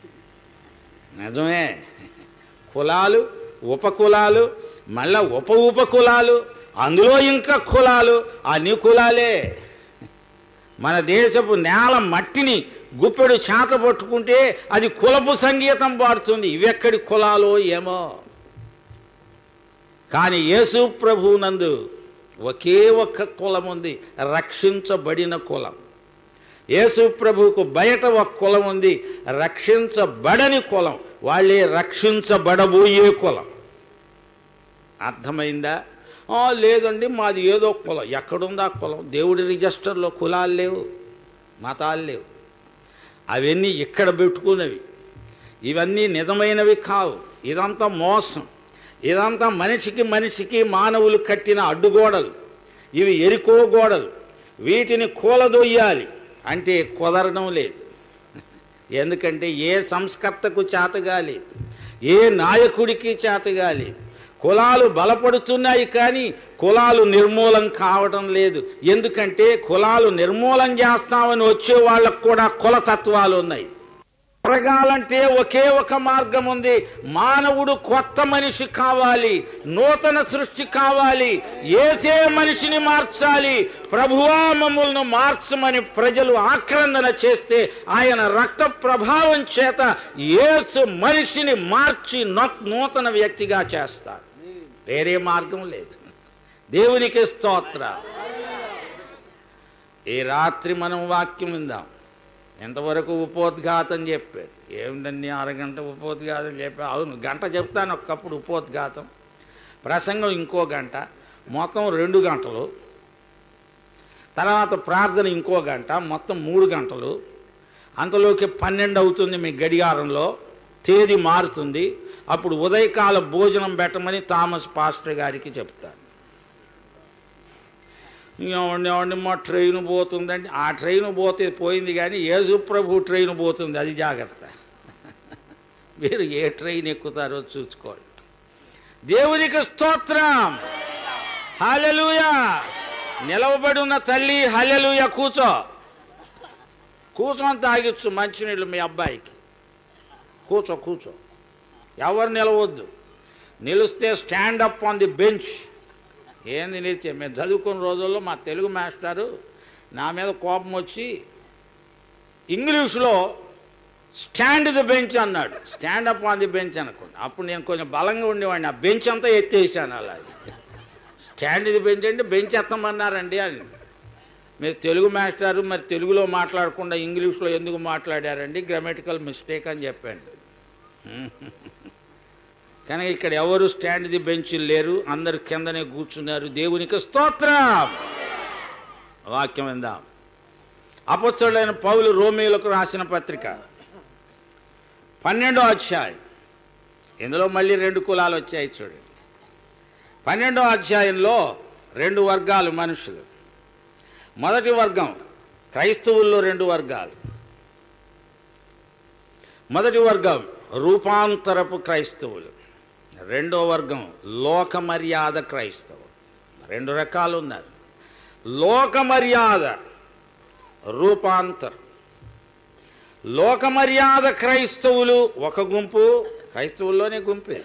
నిజమే కులాలు ఉపకులాలు మళ్ళా ఉప ఉపకులాలు అందులో ఇంకా కులాలు అన్ని కులాలే మన దేశపు నేల మట్టిని గుప్పెడు చేత పట్టుకుంటే అది కులపు సంగీతం పాడుతుంది ఇవెక్కడి కులాలో ఏమో కానీ యేసు ప్రభువునందు ఒకే ఒక్క కులం ఉంది రక్షించబడిన కులం యేసు ప్రభువుకు బయట ఒక కులం ఉంది రక్షించబడని కులం వాళ్ళే రక్షించబడబోయే కులం అర్థమైందా "ఆ, లేదండి మాది ఏదో కులం ఎక్కడుందా కులం దేవుడి రిజిస్టర్లో కులాలు లేవు మతాలు లేవు అవన్నీ ఇక్కడ పెట్టుకున్నవి ఇవన్నీ నిజమైనవి కావు ఇదంతా మోసం ఇదంతా మనిషికి మనిషికి మానవులు కట్టిన అడ్డుగోడలు ఇవి ఎరుకో గోడలు వీటిని కూలదొయ్యాలి అంటే కుదరడం లేదు ఎందుకంటే ఏ సంస్కర్తకు చేతగాలి ఏ నాయకుడికి చేతగాలి కులాలు బలపడుతున్నాయి కానీ కులాలు నిర్మూలం కావడం లేదు ఎందుకంటే కులాలు నిర్మూలం చేస్తామని వచ్చే వాళ్ళకు కూడా కులతత్వాలు ఉన్నాయి పెరగాలంటే ఒకే ఒక మార్గం ఉంది మానవుడు కొత్త మనిషి కావాలి నూతన సృష్టి కావాలి ఏసే మనిషిని మార్చాలి ప్రభువా మమ్మల్ని మార్చమని ప్రజలు ఆక్రందన చేస్తే ఆయన రక్త ప్రభావం చేత ఏసు మనిషిని మార్చి నూ- నూతన వ్యక్తిగా చేస్తారు వేరే మార్గం లేదు దేవునికి స్తోత్ర ఈ రాత్రి మనం వాక్యం విందాం ఎంతవరకు ఉపోద్ఘాతం చెప్పారు ఏమిటండి అరగంట ఉపోద్ఘాతం చెప్పారు అవును గంట చెప్తాను ఒక్కప్పుడు ఉపోద్ఘాతం ప్రసంగం ఇంకో గంట మొత్తం రెండు గంటలు తర్వాత ప్రార్థన ఇంకో గంట మొత్తం మూడు గంటలు అంతలోకి పన్నెండు అవుతుంది మీ గడియారంలో తేదీ మారుతుంది అప్పుడు ఉదయకాల భోజనం పెట్టమని థామస్ పాస్టర్ గారికి చెప్తాను ఏమండి ఏమండి మా ట్రైన్ పోతుందండి ఆ ట్రైన్ పోతే పోయింది కానీ యేసు ప్రభు ట్రైన్ పోతుంది అది జాగ్రత్త మీరు ఏ ట్రైన్ ఎక్కుతారో చూసుకోండి దేవునికి స్తోత్రం హల్లెలూయ నిలవబడి ఉన్న తల్లి హల్లెలూయ కూర్చో కూర్చొని తాగిచ్చు మంచినీళ్ళు మీ అబ్బాయికి కూర్చో కూర్చో ఎవరు నిలవద్దు నిలిస్తే stand up on the bench ఏంది నిలిచే మేము చదువుకున్న రోజుల్లో మా తెలుగు మాస్టారు నా మీద కోపం వచ్చి ఇంగ్లీష్లో స్టాండ్ ది బెంచ్ అన్నాడు stand up on the bench అనుకోండి అప్పుడు నేను కొంచెం బలంగా ఉండేవాడిని ఆ బెంచ్ అంతా ఎత్తేసాను అలా స్టాండ్ ది బెంచ్ అంటే బెంచ్ ఎత్తమన్నారండి అని మీరు తెలుగు మాస్టారు మరి తెలుగులో మాట్లాడకుండా ఇంగ్లీష్లో ఎందుకు మాట్లాడారండి గ్రామటికల్ మిస్టేక్ అని చెప్పాను కనుక ఇక్కడ ఎవరు స్టాండ్ ది బెంచ్ లేరు అందరు కిందనే కూర్చున్నారు దేవునికి స్తోత్రం వాక్యం విందాం అపత్సుడైన పౌలు రోమిలకు రాసిన పత్రిక పన్నెండో అధ్యాయం ఇందులో మళ్ళీ రెండు కులాలు వచ్చాయి చూడండి పన్నెండో అధ్యాయంలో రెండు వర్గాలు మనుషులు మొదటి వర్గం క్రైస్తవుల్లో రెండు వర్గాలు మొదటి వర్గం రూపాంతరపు క్రైస్తవులు రెండో వర్గం లోక మర్యాద క్రైస్తవులు రెండు రకాలు ఉన్నారు లోక మర్యాద రూపాంతరం లోక మర్యాద క్రైస్తవులు ఒక గుంపు క్రైస్తవుల్లోనే గుంపే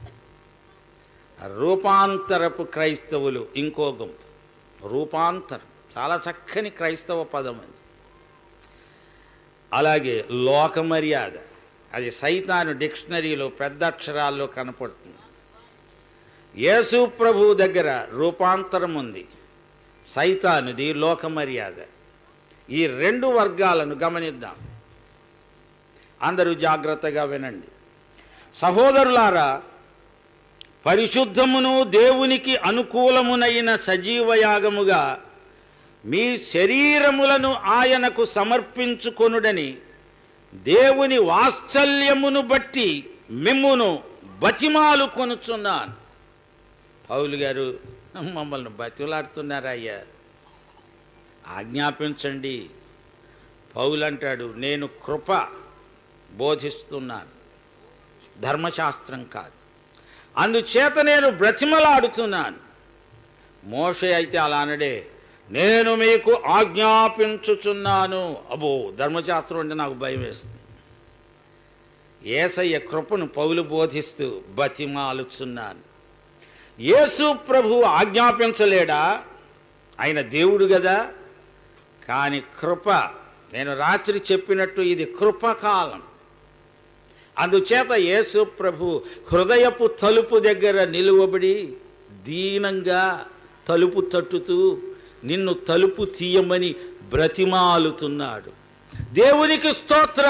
రూపాంతరపు క్రైస్తవులు ఇంకో గుంపు రూపాంతరం చాలా చక్కని క్రైస్తవ పదం అది అలాగే లోక మర్యాద అది సైతాను డిక్షనరీలో పెద్ద అక్షరాల్లో కనపడుతుంది యేసు ప్రభు దగ్గర రూపాంతరం ఉంది సైతానుది లోక మర్యాద ఈ రెండు వర్గాలను గమనిద్దాం అందరూ జాగ్రత్తగా వినండి సహోదరులారా పరిశుద్ధమును దేవునికి అనుకూలమునైన సజీవయాగముగా మీ శరీరములను ఆయనకు సమర్పించుకొనుడని దేవుని వాత్సల్యమును బట్టి మిమ్మును బతిమాలు కొనుచున్నాను పౌలు గారు మమ్మల్ని బతిలాడుతున్నారా అయ్యా ఆజ్ఞాపించండి పౌలు అంటాడు నేను కృప బోధిస్తున్నాను ధర్మశాస్త్రం కాదు అందుచేత నేను బ్రతిమలాడుతున్నాను మోషే అయితే అలా అనడే నేను మీకు ఆజ్ఞాపించుచున్నాను అబో ధర్మశాస్త్రం అంటే నాకు భయం వేస్తుంది ఏసయ్య కృపను పౌలు బోధిస్తూ బతిమాలుచున్నాను యేసు ప్రభు ఆజ్ఞాపించలేడా ఆయన దేవుడు కదా కానీ కృప నేను రాత్రి చెప్పినట్టు ఇది కృపకాలం అందుచేత యేసు ప్రభు హృదయపు తలుపు దగ్గర నిలువబడి దీనంగా తలుపు తట్టుతూ నిన్ను తలుపు తీయమని బ్రతిమాలుతున్నాడు దేవునికి స్తోత్ర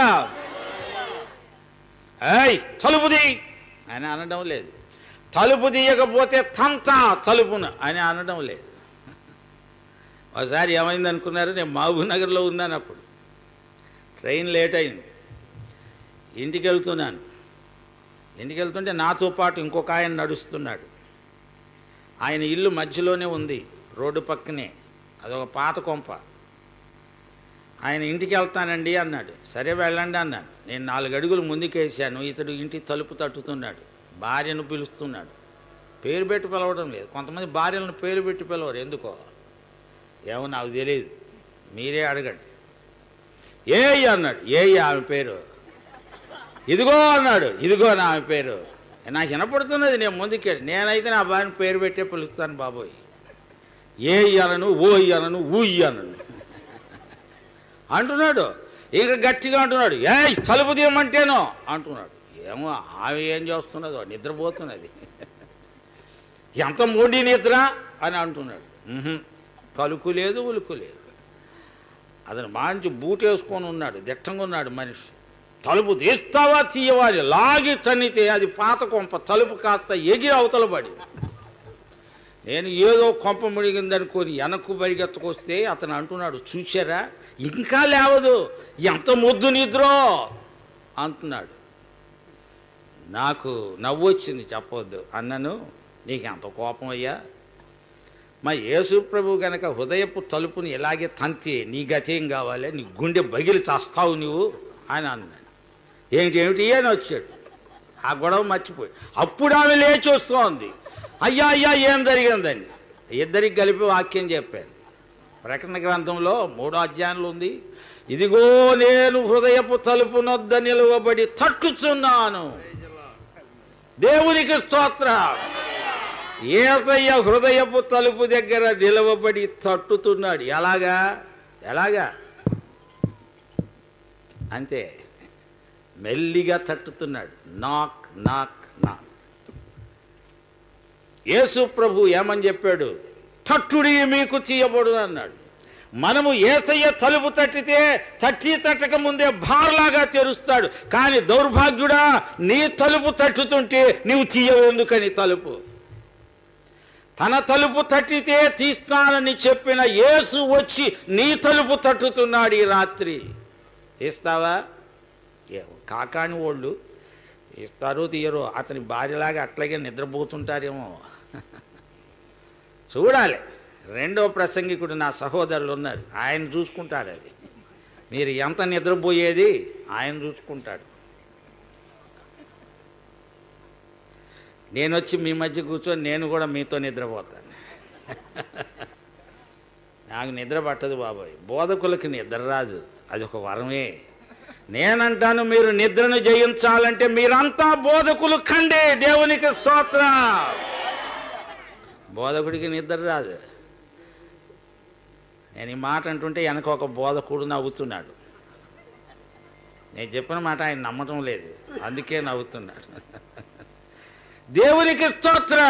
ఏయ్ తలుపుది అని అనడం లేదు తలుపు తీయకపోతే తంతా తలుపును అని అనడం లేదు ఒకసారి ఏమైంది అనుకున్నారు నేను మహబూబ్ నగర్లో ఉన్నాను అప్పుడు ట్రైన్ లేట్ అయింది ఇంటికి వెళ్తున్నాను ఇంటికి వెళ్తుంటే నాతో పాటు ఇంకొక ఆయన నడుస్తున్నాడు ఆయన ఇల్లు మధ్యలోనే ఉంది రోడ్డు పక్కనే అదొక పాత కొంప ఆయన ఇంటికి వెళ్తానండి అన్నాడు సరే వెళ్ళండి అన్నాను నేను నాలుగు అడుగులు ముందుకేసాను ఇతడు ఇంటి తలుపు తట్టుతున్నాడు భార్యను పిలుస్తున్నాడు పేరు పెట్టి పిలవడం లేదు కొంతమంది భార్యలను పేరు పెట్టి పిలవరు ఎందుకో ఏమో నాకు తెలియదు మీరే అడగండి ఏ అన్నాడు ఏ ఆమె పేరు ఇదిగో అన్నాడు ఇదిగో నా ఆమె పేరు నాకు వినపడుతున్నది నేను ముందుకెళ్ళి నేనైతే నా భార్యను పేరు పెట్టే పిలుస్తాను బాబోయ్ ఏ ఇయ్యాలను ఓ ఇయ్యాలను ఊ ఇయ్యాలను అంటున్నాడు ఇక గట్టిగా అంటున్నాడు ఏ తలుపు తీయమంటేనో అంటున్నాడు ఏమో ఆమె ఏం చేస్తున్నదో నిద్రపోతున్నది ఎంత మూడి నిద్ర అని అంటున్నాడు "ఉహుం, పలుకు లేదు ఉలుకు లేదు అతను మంచి బూట్ వేసుకొని ఉన్నాడు దిట్టంగా ఉన్నాడు మనిషి తలుపు తీస్తావా తీయవాలి లాగి తన్నితే అది పాత కొంప తలుపు కాస్త ఎగిరి అవతల పడి నేను ఏదో కొంప ముడిగిందనుకొని వెనక్కు పరిగెత్తుకొస్తే అతను అంటున్నాడు చూశారా ఇంకా లేవదు ఎంత ముద్దు నిద్రో అంటున్నాడు నాకు నవ్వు వచ్చింది చెప్పొద్దు అన్నను నీకు ఎంత కోపం అయ్యా మా యేసు ప్రభు గనక హృదయపు తలుపుని ఇలాగే తంతి నీ గతేం కావాలి నీ గుండె బగిలి చస్తావు నువ్వు అని అన్నాడు ఏంటి ఏమిటి అని వచ్చాడు ఆ గొడవ మర్చిపోయి అప్పుడు ఆమె లేచి వస్తోంది అయ్యా అయ్యా ఏం జరిగిందని ఇద్దరికి కలిపి వాక్యం చెప్పాను ప్రకటన గ్రంథంలో మూడో అధ్యాయంలో ఉంది ఇదిగో నేను హృదయపు తలుపు నొద్ద నిలువబడి తట్టుచున్నాను దేవునికి స్తోత్ర ఏసయ్య హృదయపు తలుపు దగ్గర నిలవబడి తట్టుతున్నాడు ఎలాగా ఎలాగా అంతే మెల్లిగా తట్టుతున్నాడు నాక్ నాక్ నాక్ యేసు ప్రభు ఏమని చెప్పాడు తట్టుడి మీకు తీయబడు అన్నాడు మనము ఏసయ్య తలుపు తట్టితే తట్టి తట్టక ముందే బార్లాగా తెరుస్తాడు కానీ దౌర్భాగ్యుడా నీ తలుపు తట్టుతుంటే నీవు తీయవు ఎందుకని తలుపు తన తలుపు తట్టితే తీస్తానని చెప్పిన యేసు వచ్చి నీ తలుపు తట్టుతున్నాడు ఈ రాత్రి తీస్తావా ఏమో కాకాని వాళ్ళు ఇస్తారో తీయరో అతని భార్యలాగా అట్లాగే నిద్రపోతుంటారేమో చూడాలి రెండో ప్రసంగికుడు నా సహోదరులు ఉన్నారు ఆయన చూసుకుంటాడు అది మీరు ఎంత నిద్రపోయేది ఆయన చూసుకుంటాడు నేను వచ్చి మీ మధ్య కూర్చొని నేను కూడా మీతో నిద్రపోతాను నాకు నిద్ర పట్టదు బాబాయ్ బోధకులకి నిద్ర రాదు అది ఒక వరమే నేనంటాను మీరు నిద్రను జయించాలంటే మీరంతా బోధకులు కండే దేవునికి స్తోత్ర బోధకుడికి నిద్ర రాదు నేను ఈ మాట అంటుంటే వెనక ఒక బోధకుడు నవ్వుతున్నాడు నేను చెప్పిన మాట ఆయన నమ్మటం లేదు అందుకే నవ్వుతున్నాడు దేవునికి స్తోత్ర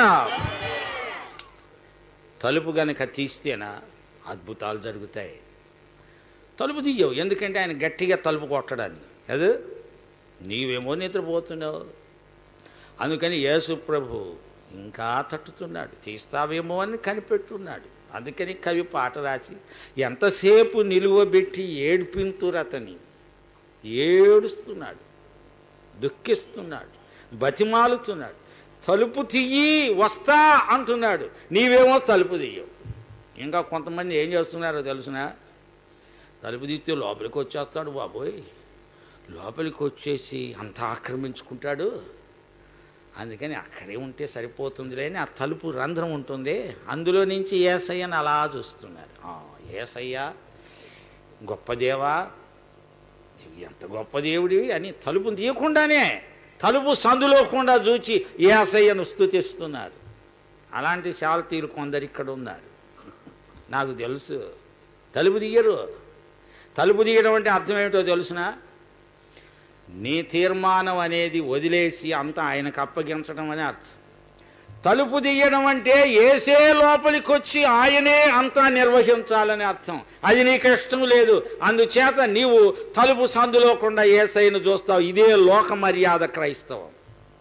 తలుపు గనక తీస్తేనా అద్భుతాలు జరుగుతాయి తలుపు తీయవు ఎందుకంటే ఆయన గట్టిగా తలుపు కొట్టడానికి కదా నీవేమో నిద్రపోతున్నావు అందుకని యేసు ప్రభు ఇంకా తట్టుతున్నాడు తీస్తావేమో అని కనిపెట్టున్నాడు అందుకని కవి పాట రాసి ఎంతసేపు నిలువబెట్టి ఏడ్పింతురు అతని ఏడుస్తున్నాడు దుఃఖిస్తున్నాడు బతిమాలుతున్నాడు తలుపు తీయి వస్తా అంటున్నాడు నీవేమో తలుపు తీయవు ఇంకా కొంతమంది ఏం చేస్తున్నారో తెలుసునా తలుపు తీస్తే లోపలికి వచ్చేస్తాడు బాబోయ్ లోపలికి వచ్చేసి అంతా ఆక్రమించుకుంటాడు అందుకని అక్కడే ఉంటే సరిపోతుందిలే అని ఆ తలుపు రంధ్రం ఉంటుంది అందులో నుంచి ఏసయ్యని అలా చూస్తున్నారు ఆ, ఏసయ్య గొప్ప దేవా నీవు ఎంత గొప్ప దేవుడివి అని తలుపు తీయకుండానే తలుపు సందులోకుండా చూచి ఏసయ్యను స్తుతిస్తున్నారు అలాంటి శాలతీలు కొందరు ఇక్కడ ఉన్నారు నాకు తెలుసు తలుపు తీయరు తలుపు తీయడం అంటే అర్థం ఏమిటో తెలుసునా నీ తీర్మానం అనేది వదిలేసి అంతా ఆయనకు అప్పగించడం అని అర్థం తలుపు తీయడం అంటే ఏసే లోపలికి వచ్చి ఆయనే అంతా నిర్వహించాలని అర్థం అది నీకు ఇష్టం లేదు అందుచేత నీవు తలుపు సందులోకుండా ఏసైను చూస్తావు ఇదే లోక మర్యాద క్రైస్తవం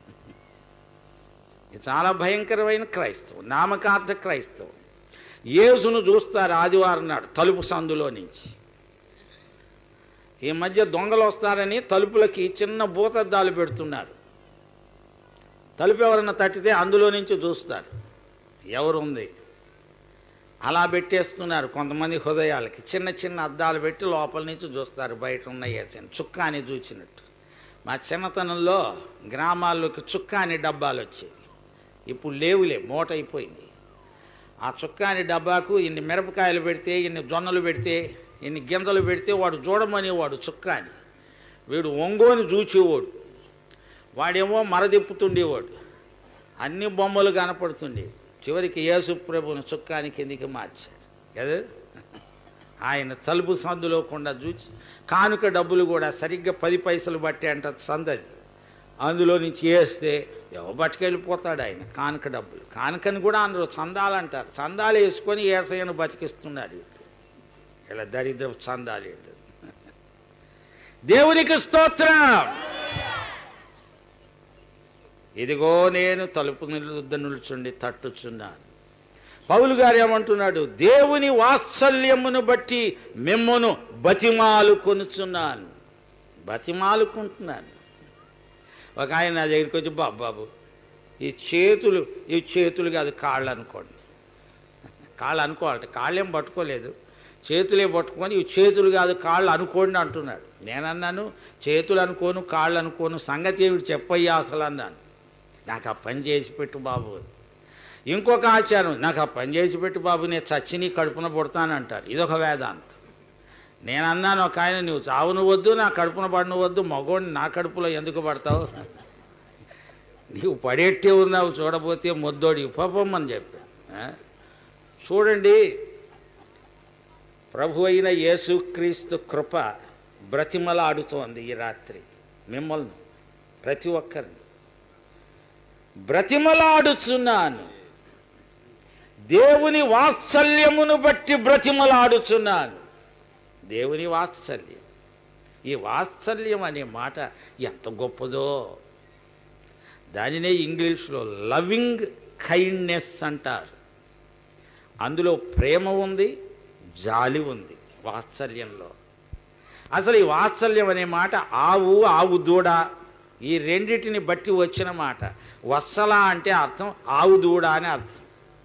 ఇది చాలా భయంకరమైన క్రైస్తవం నామకార్థ క్రైస్తవం యేసును చూస్తారు ఆదివారం నాడు తలుపు సందులో నుంచి ఈ మధ్య దొంగలు వస్తారని తలుపులకి చిన్న భూతద్దాలు పెడుతున్నారు తలుపు ఎవరన్నా తట్టితే అందులో నుంచి చూస్తారు ఎవరు ఉంది అలా పెట్టేస్తున్నారు కొంతమంది హృదయాలకి చిన్న చిన్న అద్దాలు పెట్టి లోపల నుంచి చూస్తారు బయట ఉన్న ఏసని చుక్కాని చూచినట్టు మా చిన్నతనంలో గ్రామాల్లోకి చుక్కాని డబ్బాలు వచ్చేవి ఇప్పుడు లేవులే మూట అయిపోయింది ఆ చుక్కాని డబ్బాకు ఇన్ని మిరపకాయలు పెడితే ఇన్ని జొన్నలు పెడితే ఇన్ని గింజలు పెడితే వాడు చూడమనేవాడు చుక్కాని వీడు ఒంగోని చూచేవాడు వాడేమో మరదిప్పుతుండేవాడు అన్ని బొమ్మలు కనపడుతుండే చివరికి యేసు ప్రభుని చుక్కాని కిందికి మార్చాడు కదా ఆయన తలుపు సందులో కుండా చూచి కానుక డబ్బులు కూడా సరిగ్గా పది పైసలు బట్టే అంట సందది అందులో నుంచి వేస్తే ఎవరు బతికెళ్ళిపోతాడు ఆయన కానుక డబ్బులు కానుకని కూడా అందరూ చందాలు అంటారు చందాలు వేసుకొని ఏసయ్యను బతికిస్తున్నాడు వీడు. ఇలా దరిద్ర చందాలు వీడు. దేవునికి స్తోత్రం ఇదిగో నేను తలుపు నిలుద్ద నిలుచుండి తట్టుచున్నాను పౌలు గారు ఏమంటున్నాడు దేవుని వాత్సల్యమును బట్టి మిమ్మను బతిమాలు కొనుచున్నాను బతిమాలుకుంటున్నాను ఒక ఆయన నా దగ్గరికి వచ్చి బాబు బాబు ఈ చేతులు ఈ చేతులు కాదు కాళ్ళు అనుకోండి కాళ్ళు అనుకోవాలంటే కాళ్ళేం పట్టుకోలేదు చేతులే పట్టుకొని ఇవి చేతులు కాదు కాళ్ళు అనుకోండి అంటున్నాడు నేనన్నాను చేతులు అనుకోను కాళ్ళు అనుకోను సంగతి ఏమిటి చెప్పయ్యా అసలు అన్నాను నాకు ఆ పని చేసి పెట్టు బాబు ఇంకొక ఆచారం నాకు ఆ పని చేసి పెట్టు బాబు నేను చచ్చి నీ కడుపున పుడతానంటారు ఇదొక వేదాంతం నేను అన్నాను ఒక ఆయన నువ్వు చావును వద్దు నా కడుపున పడను వద్దు మగోడిని నా కడుపులో ఎందుకు పడతావు నీవు పడేట్టే ఉన్నావు చూడబోతే ముద్దోడి పాపమ్మని చెప్పి ఆ? చూడండి ప్రభు అయిన యేసుక్రీస్తు కృప బ్రతిమలాడుతోంది ఈ రాత్రి మిమ్మల్ని ప్రతి ఒక్కరిని బ్రతిమలాడుచున్నాను దేవుని వాత్సల్యమును బట్టి బ్రతిమలాడుచున్నాను దేవుని వాత్సల్యం ఈ వాత్సల్యం అనే మాట ఎంత గొప్పదో దానినే ఇంగ్లీష్లో లవింగ్ కైండ్నెస్ అంటారు అందులో ప్రేమ ఉంది జాలి ఉంది వాత్సల్యంలో అసలు ఈ వాత్సల్యం అనే మాట ఆవు ఆవు దూడ ఈ రెండిటిని బట్టి వచ్చిన మాట వత్సల అంటే అర్థం ఆవు దూడ అని అర్థం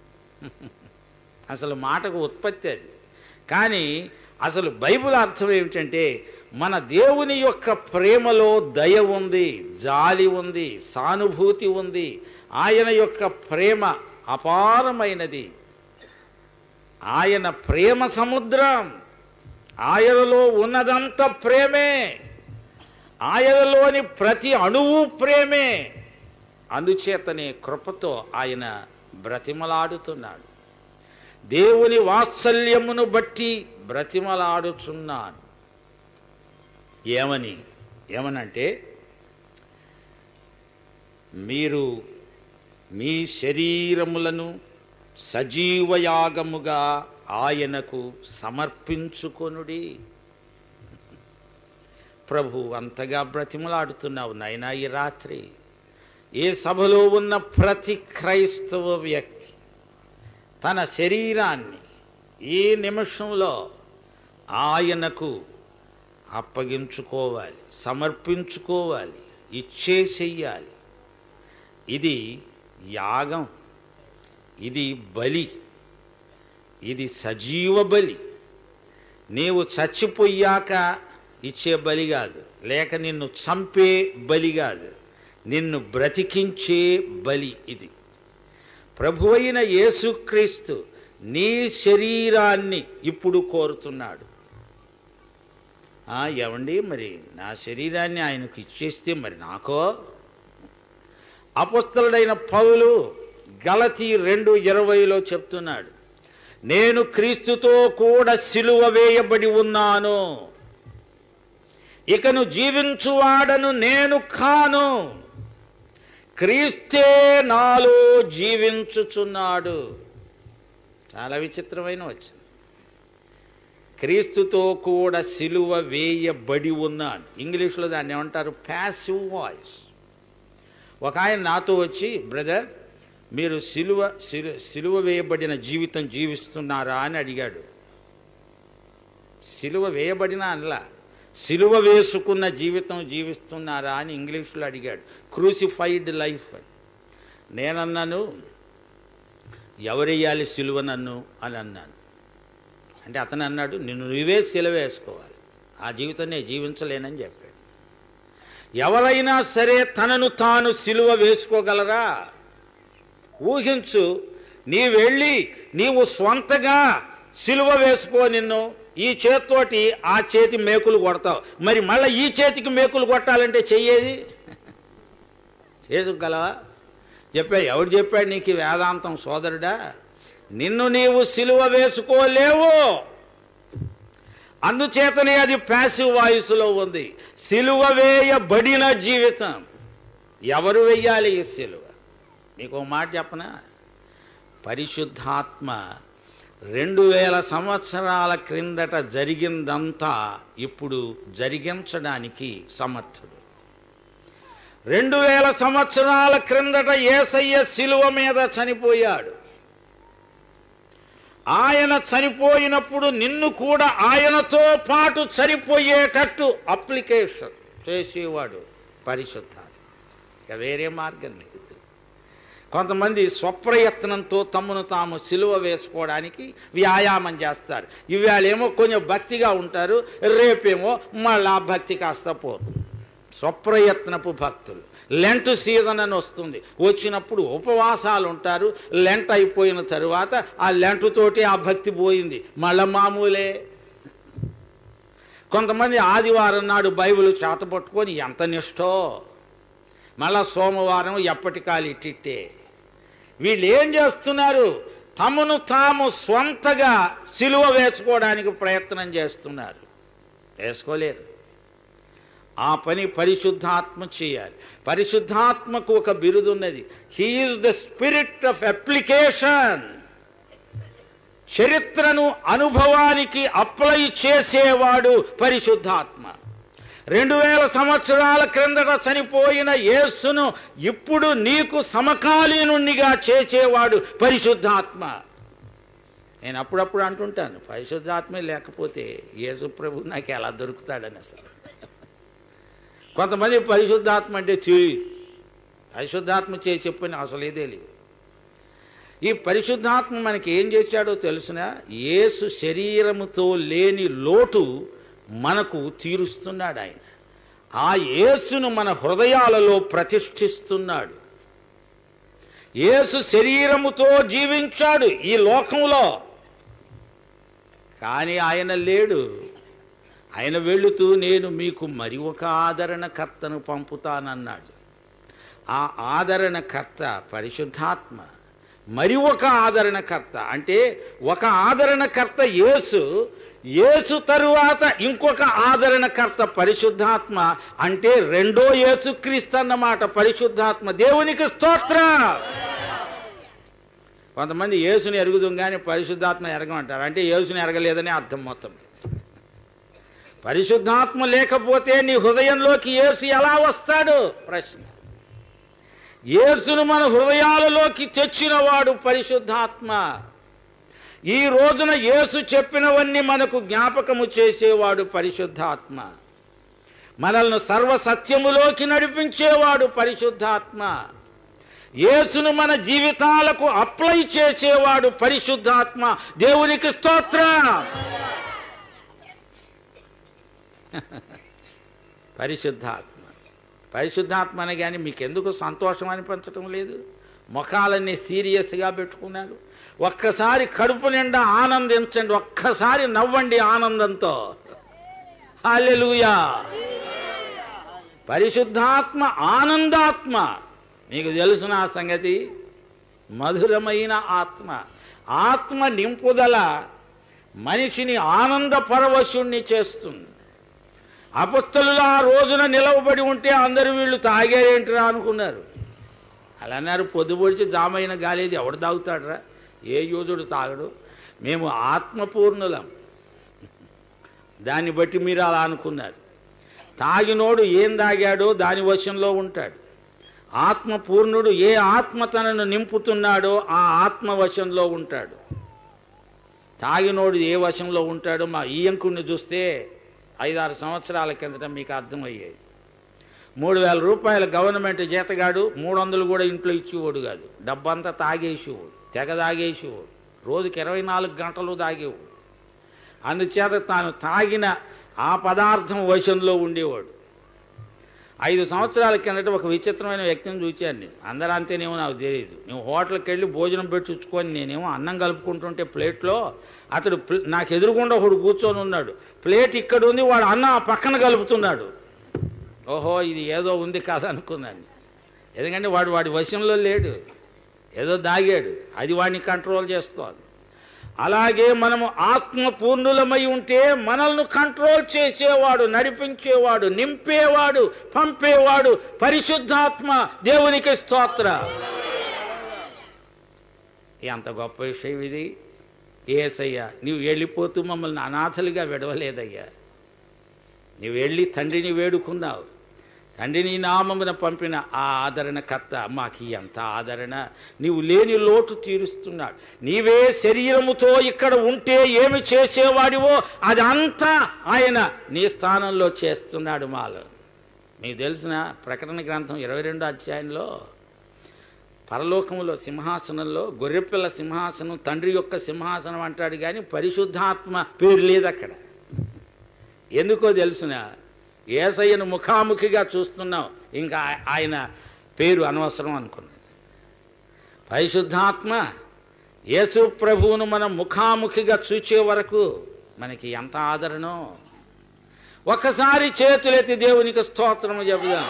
అసలు మాటకు ఉత్పత్తి అది కానీ అసలు బైబిల్ అర్థం ఏమిటంటే మన దేవుని యొక్క ప్రేమలో దయ ఉంది జాలి ఉంది సానుభూతి ఉంది ఆయన యొక్క ప్రేమ అపారమైనది ఆయన ప్రేమ సముద్రం ఆయనలో ఉన్నదంతా ప్రేమే ఆయనలోని ప్రతి అణువు ప్రేమే అందుచేతనే కృపతో ఆయన బ్రతిమలాడుతున్నాడు దేవుని వాత్సల్యమును బట్టి బ్రతిమలాడుచున్నాను ఏమని ఏమనంటే మీరు మీ శరీరములను సజీవయాగముగా ఆయనకు సమర్పించుకొనుడి ప్రభు అంతగా బ్రతిమలాడుతున్నావు నాయనా ఈ రాత్రి ఏ సభలో ఉన్న ప్రతి క్రైస్తవ వ్యక్తి తన శరీరాన్ని ఈ నిమిషంలో ఆయనకు అప్పగించుకోవాలి సమర్పించుకోవాలి ఇచ్చేసేయాలి ఇది యాగం ఇది బలి ఇది సజీవ బలి నీవు చచ్చిపోయాక ఇచ్చే బలి కాదు లేక నిన్ను చంపే బలి కాదు నిన్ను బ్రతికించే బలి ఇది ప్రభు అయిన యేసుక్రీస్తు నీ శరీరాన్ని ఇప్పుడు కోరుతున్నాడు ఆ, ఏమండి మరి నా శరీరాన్ని ఆయనకు ఇచ్చేస్తే మరి నాకో అపస్తులుడైన పౌలు గలతీ రెండు ఇరవైలో చెప్తున్నాడు నేను క్రీస్తుతో కూడా సిలువ వేయబడి ఉన్నాను ఇకను జీవించువాడను నేను కాను క్రీస్తే నాలో జీవించుచున్నాడు చాలా విచిత్రమైన వచ్చింది క్రీస్తుతో కూడా సిలువ వేయబడి ఉన్నాను ఇంగ్లీష్లో దాన్ని ఏమంటారు ప్యాసివ్ వాయిస్ ఒక ఆయన నాతో వచ్చి బ్రదర్ మీరు సిలువ సిలు సిలువ వేయబడిన జీవితం జీవిస్తున్నారా అని అడిగాడు సిలువ వేయబడిన అనలా సిలువ వేసుకున్న జీవితం జీవిస్తున్నారా అని ఇంగ్లీష్లో అడిగాడు క్రూసిఫైడ్ లైఫ్ అని నేనన్నాను ఎవరెయ్యాలి సిలువ నన్ను అని అన్నాను అంటే అతను అన్నాడు నిన్ను నువ్వే సిలువ వేసుకోవాలి ఆ జీవితం నేను జీవించలేనని చెప్పాడు ఎవరైనా సరే తనను తాను సిలువ వేసుకోగలరా ఊహించు నీ వెళ్ళి నీవు స్వంతగా సిలువ వేసుకో నిన్ను ఈ చేత్తోటి ఆ చేతి మేకులు కొడతావు మరి మళ్ళీ ఈ చేతికి మేకులు కొట్టాలంటే చెయ్యేది చేసుకోగలవా చెప్పా ఎవడు చెప్పాడు నీకు ఈ వేదాంతం సోదరుడా నిన్ను నీవు సిలువ వేసుకోలేవు అందుచేతనే అది ప్యాసివ్ వాయిస్లో ఉంది సిలువ వేయబడిన జీవితం ఎవరు వెయ్యాలి ఈ సిలువ మీకు ఒక మాట చెప్పనా పరిశుద్ధాత్మ రెండు వేల సంవత్సరాల క్రిందట జరిగిందంతా ఇప్పుడు జరిగించడానికి సమర్థుడు రెండు వేల సంవత్సరాల క్రిందట ఏసయ్య శిలువ మీద చనిపోయాడు ఆయన చనిపోయినప్పుడు నిన్ను కూడా ఆయనతో పాటు చనిపోయేటట్టు అప్లికేషన్ చేసేవాడు పరిశుద్ధ ఇక వేరే మార్గం లేదు కొంతమంది స్వప్రయత్నంతో తమను తాము సిలువ వేసుకోవడానికి వ్యాయామం చేస్తారు ఇవాళేమో కొంచెం భక్తిగా ఉంటారు రేపేమో మళ్ళా భక్తి కాస్త పోతుంది స్వప్రయత్నపు భక్తులు లెంట్ సీజన్ అని వస్తుంది వచ్చినప్పుడు ఉపవాసాలు ఉంటారు లెంట్ అయిపోయిన తరువాత ఆ లెంట్ తోటి ఆ భక్తి పోయింది మళ్ళా మామూలే కొంతమంది ఆదివారం నాడు బైబిల్ చేతపట్టుకొని ఎంత నిష్టో మళ్ళా సోమవారం ఎప్పటికాలు ఇట్టిట్టే వీళ్ళు ఏం చేస్తున్నారు తమను తాము స్వంతగా సిలువ వేసుకోవడానికి ప్రయత్నం చేస్తున్నారు వేసుకోలేరు ఆ పని పరిశుద్ధాత్మ చేయాలి పరిశుద్ధాత్మకు ఒక బిరుదున్నది he is the spirit of application చరిత్రను అనుభవానికి అప్లై చేసేవాడు పరిశుద్ధాత్మ రెండు వేల సంవత్సరాల క్రిందట చనిపోయిన యేసును ఇప్పుడు నీకు సమకాలీనుణ్ణిగా చేసేవాడు పరిశుద్ధాత్మ నేను అప్పుడప్పుడు అంటుంటాను పరిశుద్ధాత్మే లేకపోతే యేసు ప్రభు నాకు ఎలా దొరుకుతాడని అసలు కొంతమంది పరిశుద్ధాత్మ అంటే తెలియదు పరిశుద్ధాత్మ చేసి చెప్పని అసలు ఏదే లేదు ఈ పరిశుద్ధాత్మ మనకి ఏం చేశాడో తెలిసిన యేసు శరీరముతో లేని లోటు మనకు తీరుస్తున్నాడు ఆయన ఆ యేసును మన హృదయాలలో ప్రతిష్ఠిస్తున్నాడు యేసు శరీరముతో జీవించాడు ఈ లోకంలో కానీ ఆయన లేడు ఆయన వెళుతూ నేను మీకు మరి ఒక ఆదరణకర్తను పంపుతానన్నాడు ఆ ఆదరణకర్త పరిశుద్ధాత్మ మరి ఒక ఆదరణకర్త అంటే ఒక ఆదరణకర్త యేసు యేసు తరువాత ఇంకొక ఆదరణకర్త పరిశుద్ధాత్మ అంటే రెండో యేసుక్రీస్తు అన్నమాట పరిశుద్ధాత్మ దేవునికి స్తోత్ర కొంతమంది యేసుని ఎరుగుదాం కానీ పరిశుద్ధాత్మ ఎరగమంటారు అంటే యేసుని ఎరగలేదని అర్థం మొత్తం పరిశుద్ధాత్మ లేకపోతే నీ హృదయంలోకి యేసు ఎలా వస్తాడు ప్రశ్న యేసును మన హృదయాలలోకి తెచ్చినవాడు పరిశుద్ధాత్మ ఈ రోజున యేసు చెప్పినవన్నీ మనకు జ్ఞాపకము చేసేవాడు పరిశుద్ధాత్మ మనల్ని సర్వసత్యములోకి నడిపించేవాడు పరిశుద్ధాత్మ యేసును మన జీవితాలకు అప్లై చేసేవాడు పరిశుద్ధాత్మ దేవునికి స్తోత్రం పరిశుద్ధాత్మ పరిశుద్ధాత్మ అని కానీ మీకెందుకు సంతోషం అనిపించటం లేదు ముఖాలన్నీ సీరియస్గా పెట్టుకున్నారు ఒక్కసారి కడుపు నిండా ఆనందించండి ఒక్కసారి నవ్వండి ఆనందంతో హాలెలుయా పరిశుద్ధాత్మ ఆనందాత్మ మీకు తెలుసిన ఆ సంగతి మధురమైన ఆత్మ ఆత్మ నింపుదల మనిషిని ఆనంద పరవశుణ్ణి చేస్తుంది అపస్తులు ఆ రోజున నిలవబడి ఉంటే అందరూ వీళ్ళు తాగారేంటిరా అనుకున్నారు అలా అన్నారు పొద్దుపొడిచి జామైన గాలేది ఎవడు తాగుతాడరా ఏ యోధుడు తాగడు మేము ఆత్మపూర్ణులం దాన్ని బట్టి మీరు అలా అనుకున్నారు తాగినోడు ఏం తాగాడో దాని వశంలో ఉంటాడు ఆత్మపూర్ణుడు ఏ ఆత్మ తనను నింపుతున్నాడో ఆ ఆత్మ వశంలో ఉంటాడు తాగినోడు ఏ వశంలో ఉంటాడో మా ఈయంకుడిని చూస్తే ఐదారు సంవత్సరాల కిందట మీకు అర్థమయ్యేది మూడు వేల రూపాయల గవర్నమెంట్ జీతగాడు మూడు వందలు కూడా ఇంట్లో ఇచ్చేవాడు కాదు డబ్బంతా తాగేసేవాడు తెగ తాగేసేవాడు రోజుకి ఇరవై నాలుగు గంటలు తాగేవాడు అందుచేత తాను తాగిన ఆ పదార్థం వశంలో ఉండేవాడు ఐదు సంవత్సరాల కిందట ఒక విచిత్రమైన వ్యక్తిని చూచాను నేను అందరూ అంతేనేమో నాకు తెలియదు నేను హోటల్కి వెళ్ళి భోజనం పెట్టించుకొని నేనేమో అన్నం కలుపుకుంటుంటే ప్లేట్లో అతడు ప్ల- నాకు ఎదురుగుండా ఒకడు కూర్చొని ఉన్నాడు ప్లేట్ ఇక్కడ ఉంది వాడు అన్నం ఆ పక్కన కలుపుతున్నాడు ఓహో ఇది ఏదో ఉంది కాదు అనుకున్నాను ఎందుకంటే వాడు వాడి వశంలో లేడు ఏదో దాగాడు అది వాడిని కంట్రోల్ చేస్తోంది అలాగే మనము ఆత్మ పూర్ణులమై ఉంటే మనల్ని కంట్రోల్ చేసేవాడు నడిపించేవాడు నింపేవాడు పంపేవాడు పరిశుద్ధాత్మ దేవునికి స్తోత్ర ఎంత గొప్ప విషయం ఇది ఏసయ్యా నీవు వెళ్ళిపోతూ మమ్మల్ని అనాథలుగా విడవలేదయ్యా నీవు వెళ్ళి తండ్రిని వేడుకున్నావు తండ్రిని నామమున పంపిన ఆ ఆదరణకర్త మాకు ఎంత ఆదరణ నీవు లేని లోటు తీరుస్తున్నాడు నీవే శరీరముతో ఇక్కడ ఉంటే ఏమి చేసేవాడివో అదంతా ఆయన నీ స్థానంలో చేస్తున్నాడు మాలో మీకు తెలిసిన ప్రకటన గ్రంథం ఇరవై రెండో అధ్యాయంలో పరలోకములో సింహాసనంలో గొర్రెపిల్ల సింహాసనం తండ్రి యొక్క సింహాసనం అంటాడు కానీ పరిశుద్ధాత్మ పేరు లేదు అక్కడ ఎందుకో తెలుసిన ఏసయ్యను ముఖాముఖిగా చూస్తున్నాం ఇంకా ఆ- ఆయన పేరు అనవసరం అనుకున్నది పరిశుద్ధాత్మ యేసు ప్రభువును మనం ముఖాముఖిగా చూచే వరకు మనకి ఎంత ఆదరణో ఒక్కసారి చేతులెత్తి దేవునికి స్తోత్రము చెబుదాం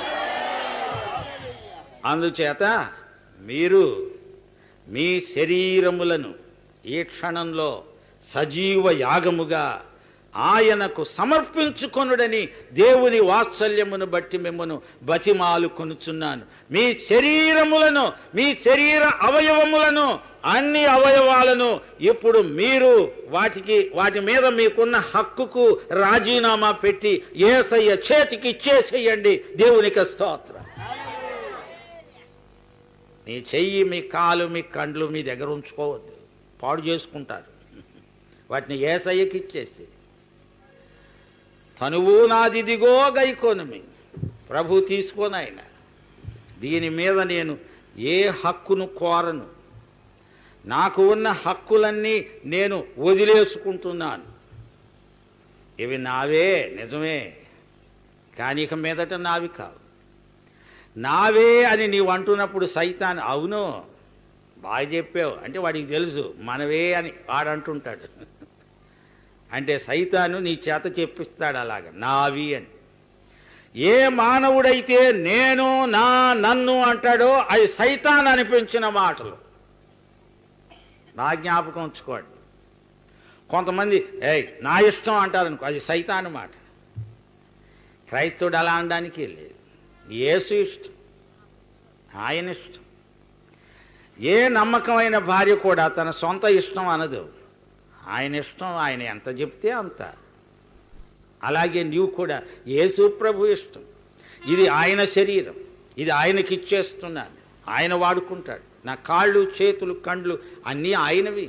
అందుచేత మీరు మీ శరీరములను ఈ క్షణంలో సజీవ యాగముగా ఆయనకు సమర్పించుకొనుడని దేవుని వాత్సల్యమును బట్టి మిమ్మను బతిమాలు కొనుచున్నాను మీ శరీరములను మీ శరీర అవయవములను అన్ని అవయవాలను ఇప్పుడు మీరు వాటికి వాటి మీద మీకున్న హక్కుకు రాజీనామా పెట్టి ఏసయ్య చేతికి ఇచ్చేసేయండి దేవునికి స్తోత్రం మీ చెయ్యి మీ కాలు మీ కండ్లు మీ దగ్గర ఉంచుకోవద్దు పాడు చేసుకుంటారు వాటిని ఏసయ్యకి ఇచ్చేసి తనువు నాదిదిగో గైకోనమి ప్రభు తీసుకొని ఆయన దీని మీద నేను ఏ హక్కును కోరను నాకు ఉన్న హక్కులన్నీ నేను వదిలేసుకుంటున్నాను ఇవి నావే నిజమే కానీ ఇక మీదట నావి కావు నావే అని నీవు అంటున్నప్పుడు సైతాన్ అవును బాగా చెప్పావు అంటే వాడికి తెలుసు మనవే అని వాడు అంటుంటాడు అంటే సైతాను నీ చేత చెప్పిస్తాడు అలాగ నావి అని ఏ మానవుడైతే నేను నా నన్ను అంటాడో అది సైతాన్ అనిపించిన మాటలు నా జ్ఞాపకం ఉంచుకోండి కొంతమంది ఏయ్ నా ఇష్టం అంటారనుకో అది సైతాను మాట క్రైస్తవుడు అలా అనడానికి లేదు యేసు ఇష్టం ఆయన ఇష్టం ఏ నమ్మకమైన భార్య కూడా తన సొంత ఇష్టం అనదు ఆయన ఇష్టం ఆయన ఎంత చెప్తే అంత అలాగే నీవు కూడా యేసు ప్రభు ఇష్టం ఇది ఆయన శరీరం ఇది ఆయనకి ఇచ్చేస్తున్నాను ఆయన వాడుకుంటాడు నా కాళ్ళు చేతులు కండ్లు అన్నీ ఆయనవి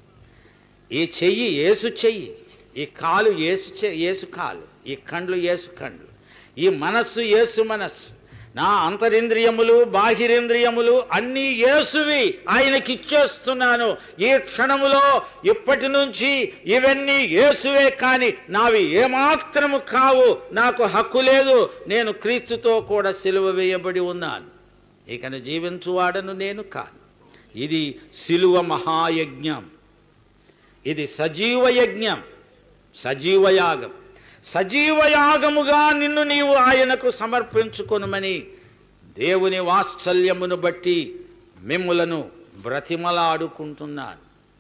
ఈ చెయ్యి ఏసు చెయ్యి ఈ కాలు ఏసు చె- ఏసు కాలు ఈ కండ్లు ఏసు కండ్లు ఈ మనస్సు ఏసు మనస్సు నా అంతరింద్రియములు బాహిరేంద్రియములు అన్నీ యేసువి ఆయనకి ఇచ్చేస్తున్నాను ఈ క్షణములో ఇప్పటి నుంచి ఇవన్నీ యేసువే కాని నావి ఏమాత్రము కావు నాకు హక్కు లేదు నేను క్రీస్తుతో కూడా సిలువ వేయబడి ఉన్నాను ఇకను జీవించువాడను నేను కాను ఇది సిలువ మహాయజ్ఞం ఇది సజీవ యజ్ఞం సజీవయాగం సజీవయాగముగా నిన్ను నీవు ఆయనకు సమర్పించుకొనుమని దేవుని వాత్సల్యమును బట్టి మిమ్ములను బ్రతిమలాడుకుంటున్నాను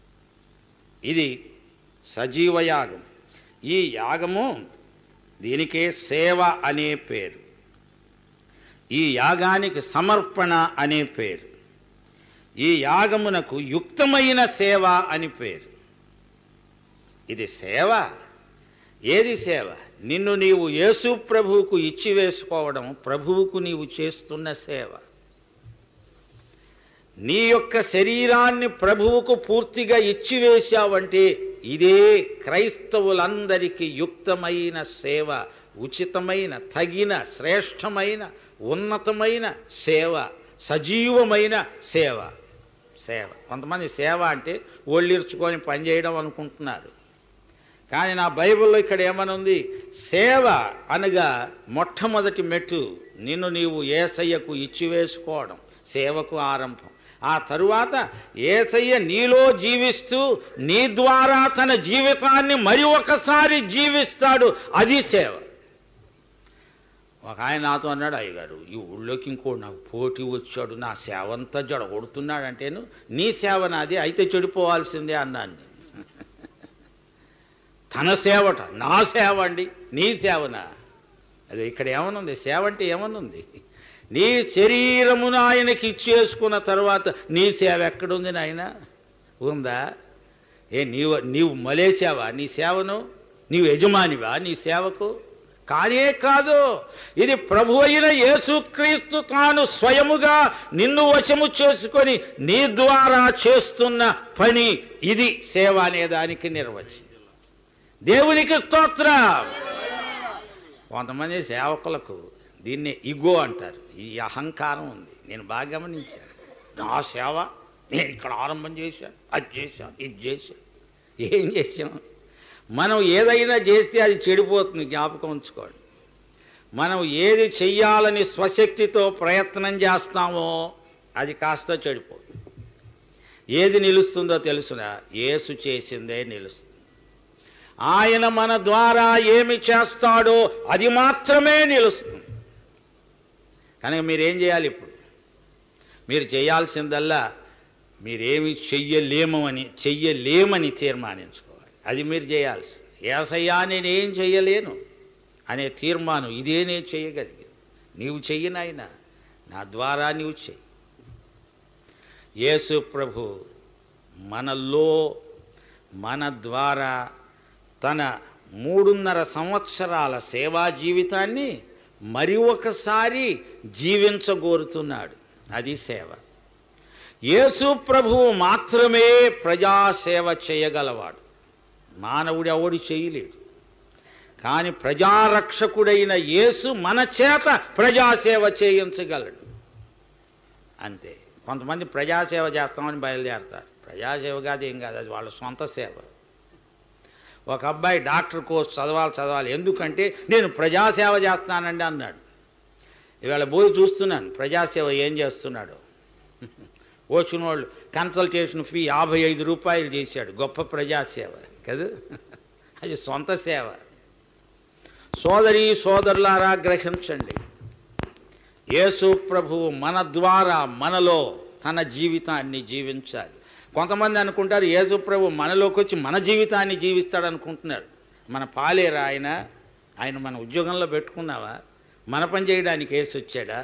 ఇది సజీవయాగం ఈ యాగము దీనికే సేవ అనే పేరు ఈ యాగానికి సమర్పణ అనే పేరు ఈ యాగమునకు యుక్తమైన సేవ అని పేరు ఇది సేవ ఏది సేవ నిన్ను నీవు యేసు ప్రభువుకు ఇచ్చి వేసుకోవడం ప్రభువుకు నీవు చేస్తున్న సేవ నీ యొక్క శరీరాన్ని ప్రభువుకు పూర్తిగా ఇచ్చివేశావంటే ఇదే క్రైస్తవులందరికీ యుక్తమైన సేవ ఉచితమైన తగిన శ్రేష్టమైన ఉన్నతమైన సేవ సజీవమైన సేవ సేవ కొంతమంది సేవ అంటే ఒళ్ళిర్చుకొని పనిచేయడం అనుకుంటున్నారు కానీ నా బైబిల్లో ఇక్కడ ఏమనుంది సేవ అనగా మొట్టమొదటి మెట్టు నిన్ను నీవు ఏసయ్యకు ఇచ్చివేసుకోవడం సేవకు ఆరంభం ఆ తరువాత ఏసయ్య నీలో జీవిస్తూ నీ ద్వారా తన జీవితాన్ని మరి ఒకసారి జీవిస్తాడు అది సేవ ఒక ఆయన నాతో అన్నాడు అయ్యగారు ఈ ఊళ్ళోకి ఇంకోటి నాకు పోటీ వచ్చాడు నా సేవ అంతా జడగొడుతున్నాడు అంటేను నీ సేవ నాది అయితే చెడిపోవాల్సిందే అన్నాను నేను. తన సేవట నా సేవ అండి నీ సేవనా అది ఇక్కడ ఏమనుంది సేవ అంటే ఏమనుంది నీ శరీరమును ఆయనకి ఇచ్చేసుకున్న తర్వాత నీ సేవ ఎక్కడుంది నాయన ఉందా ఏ నీవు నీవు మలేసావా నీ సేవను నీవు యజమానివా నీ సేవకు కానే కాదు ఇది ప్రభు అయిన యేసుక్రీస్తు తాను స్వయముగా నిన్ను వశము చేసుకొని నీ ద్వారా చేస్తున్న పని ఇది సేవ అనే దానికి నిర్వచనం దేవునికి స్తోత్రం కొంతమంది సేవకులకు దీన్ని ఇగో అంటారు ఈ అహంకారం ఉంది నేను బాగా గమనించాను నా సేవ నేను ఇక్కడ ఆరంభం చేశాను అది చేశాను ఇది చేశాను ఏం చేశాం మనం ఏదైనా చేస్తే అది చెడిపోతుంది జ్ఞాపకం ఉంచుకోండి మనం ఏది చెయ్యాలని స్వశక్తితో ప్రయత్నం చేస్తామో అది కాస్త చెడిపోతుంది ఏది నిలుస్తుందో తెలుసునా యేసు చేసిందే నిలుస్తుంది ఆయన మన ద్వారా ఏమి చేస్తాడో అది మాత్రమే నిలుస్తుంది కనుక మీరేం చేయాలి ఇప్పుడు మీరు చేయాల్సిందల్లా మీరేమి చెయ్యలేము అని చెయ్యలేమని తీర్మానించుకోవాలి అది మీరు చేయాల్సింది ఏసయ్యా నేనేం చెయ్యలేను అనే తీర్మానం ఇదే నేను చేయగలిగింది నీవు చెయ్యనైనా నా ద్వారా నీవు చెయ్యి యేసు ప్రభు మనలో మన ద్వారా తన మూడున్నర సంవత్సరాల సేవా జీవితాన్ని మరి ఒకసారి జీవించగోరుతున్నాడు అది సేవ యేసు ప్రభువు మాత్రమే ప్రజాసేవ చేయగలవాడు మానవుడు ఎవడు చేయలేడు కానీ ప్రజారక్షకుడైన యేసు మన చేత ప్రజాసేవ చేయించగలడు అంతే కొంతమంది ప్రజాసేవ చేస్తామని బయలుదేరతారు ప్రజాసేవ కాదు ఏం కాదు అది వాళ్ళ సొంత సేవ ఒక అబ్బాయి డాక్టర్ కోర్స్ చదవాలి చదవాలి ఎందుకంటే నేను ప్రజాసేవ చేస్తానండి అన్నాడు ఇవాళ పోయి చూస్తున్నాను ప్రజాసేవ ఏం చేస్తున్నాడు వచ్చిన వాళ్ళు కన్సల్టేషన్ ఫీ యాభై ఐదు రూపాయలు చేశాడు గొప్ప ప్రజాసేవ కదా అది సొంత సేవ సోదరి సోదరులారా గ్రహించండి యేసు ప్రభువు మన ద్వారా మనలో తన జీవితాన్ని జీవించాలి కొంతమంది అనుకుంటారు యేసు ప్రభు మనలోకి వచ్చి మన జీవితాన్ని జీవిస్తాడు అనుకుంటున్నారు మన పాలేరా ఆయన ఆయన మన ఉద్యోగంలో పెట్టుకున్నావా మన పని చేయడానికి వేసి వచ్చాడా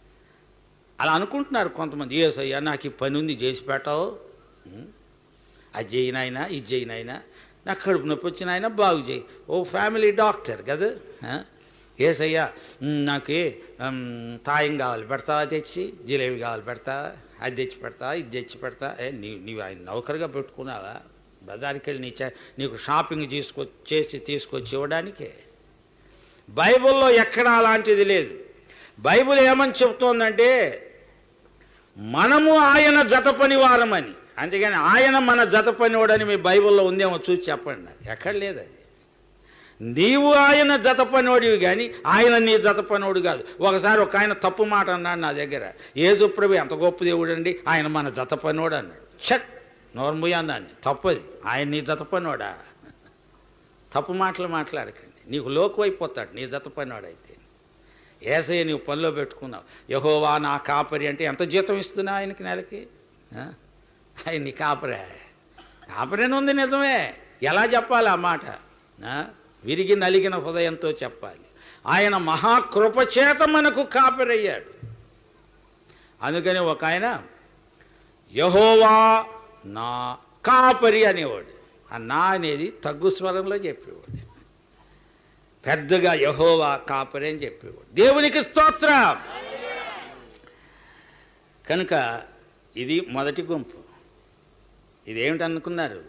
అలా అనుకుంటున్నారు కొంతమంది ఏసు అయ్యా నాకు ఈ పని ఉంది చేసి పెట్టావు ఉం? అది చేయనాయనా ఇది చేయనాయనా నాకు కడుపు నొప్పి వచ్చిన ఆయన బాగు చేయి ఓ ఫ్యామిలీ డాక్టర్ కదా ఆ? ఏసయ్యా ఉం, నాకు ఉం, తాయం కావాలి పెడతావా తెచ్చి జిలేబీ కావాలి పెడతావా అది తెచ్చి పెడతావా ఇది తెచ్చి పెడతా ఏ నీ నీవు ఆయన నౌకరుగా పెట్టుకున్నావా బజార్కి వెళ్ళి నీ చే- నీకు షాపింగ్ తీసుకొ చేసి తీసుకొచ్చి ఇవ్వడానికే బైబిల్లో ఎక్కడా అలాంటిది లేదు బైబిల్ ఏమని చెప్తోందంటే మనము ఆయన జత పనివారమని అంతేగాని ఆయన మన జత పనివాడని మీ బైబిల్లో ఉందేమో చూసి చెప్పండి నాకు ఎక్కడ లేదు అది నీవు ఆయన జత పనివాడివి కానీ ఆయన నీ జత పనివాడు కాదు ఒకసారి ఒక ఆయన తప్పు మాట అన్నాడు నా దగ్గర యేసుప్రభు ఎంత గొప్ప దేవుడు అండి ఆయన మన జత పనివాడు అన్నాడు చట్ నోర్ముయ్య అన్నాను తప్పది ఆయన నీ జత పనివాడా తప్పు మాటలు మాట్లాడకండి నీకు లోకు అయిపోతాడు నీ జత పనివాడు అయితే ఏసయ్య నీవు పనిలో పెట్టుకున్నావు యహోవా నా కాపరి అంటే ఎంత జీతం ఇస్తున్నా ఆయనకి నెలకి ఆ? ఆయన నీ కాపరే కాపరేనే ఉంది నిజమే ఎలా చెప్పాలి ఆ మాట ఆ? విరిగి నలిగిన హృదయంతో చెప్పాలి ఆయన మహాకృపచేత మనకు కాపరయ్యాడు అందుకని ఒక ఆయన యహోవా నా కాపరి అనేవాడు ఆ నా అనేది తగ్గు స్వరంలో చెప్పేవాడు పెద్దగా యహోవా కాపరి అని చెప్పేవాడు దేవునికి స్తోత్రం కనుక ఇది మొదటి గుంపు ఇదేమిటనుకున్నారు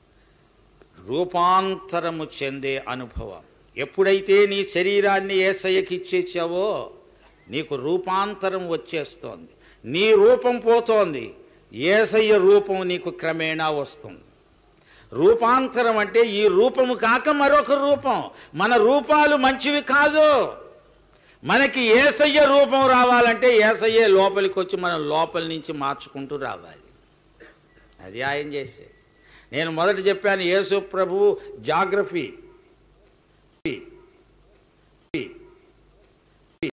రూపాంతరము చెందే అనుభవం ఎప్పుడైతే నీ శరీరాన్ని ఏసయ్యకి ఇచ్చేసావో నీకు రూపాంతరం వచ్చేస్తోంది నీ రూపం పోతోంది ఏసయ్య రూపం నీకు క్రమేణా వస్తుంది రూపాంతరం అంటే ఈ రూపము కాక మరొక రూపం మన రూపాలు మంచివి కాదు మనకి ఏసయ్య రూపం రావాలంటే ఏసయ్యే లోపలికి వచ్చి మనం లోపలి నుంచి మార్చుకుంటూ రావాలి అది ఆయన చేసేది నేను మొదట చెప్పాను యేసు ప్రభువు జాగ్రఫీ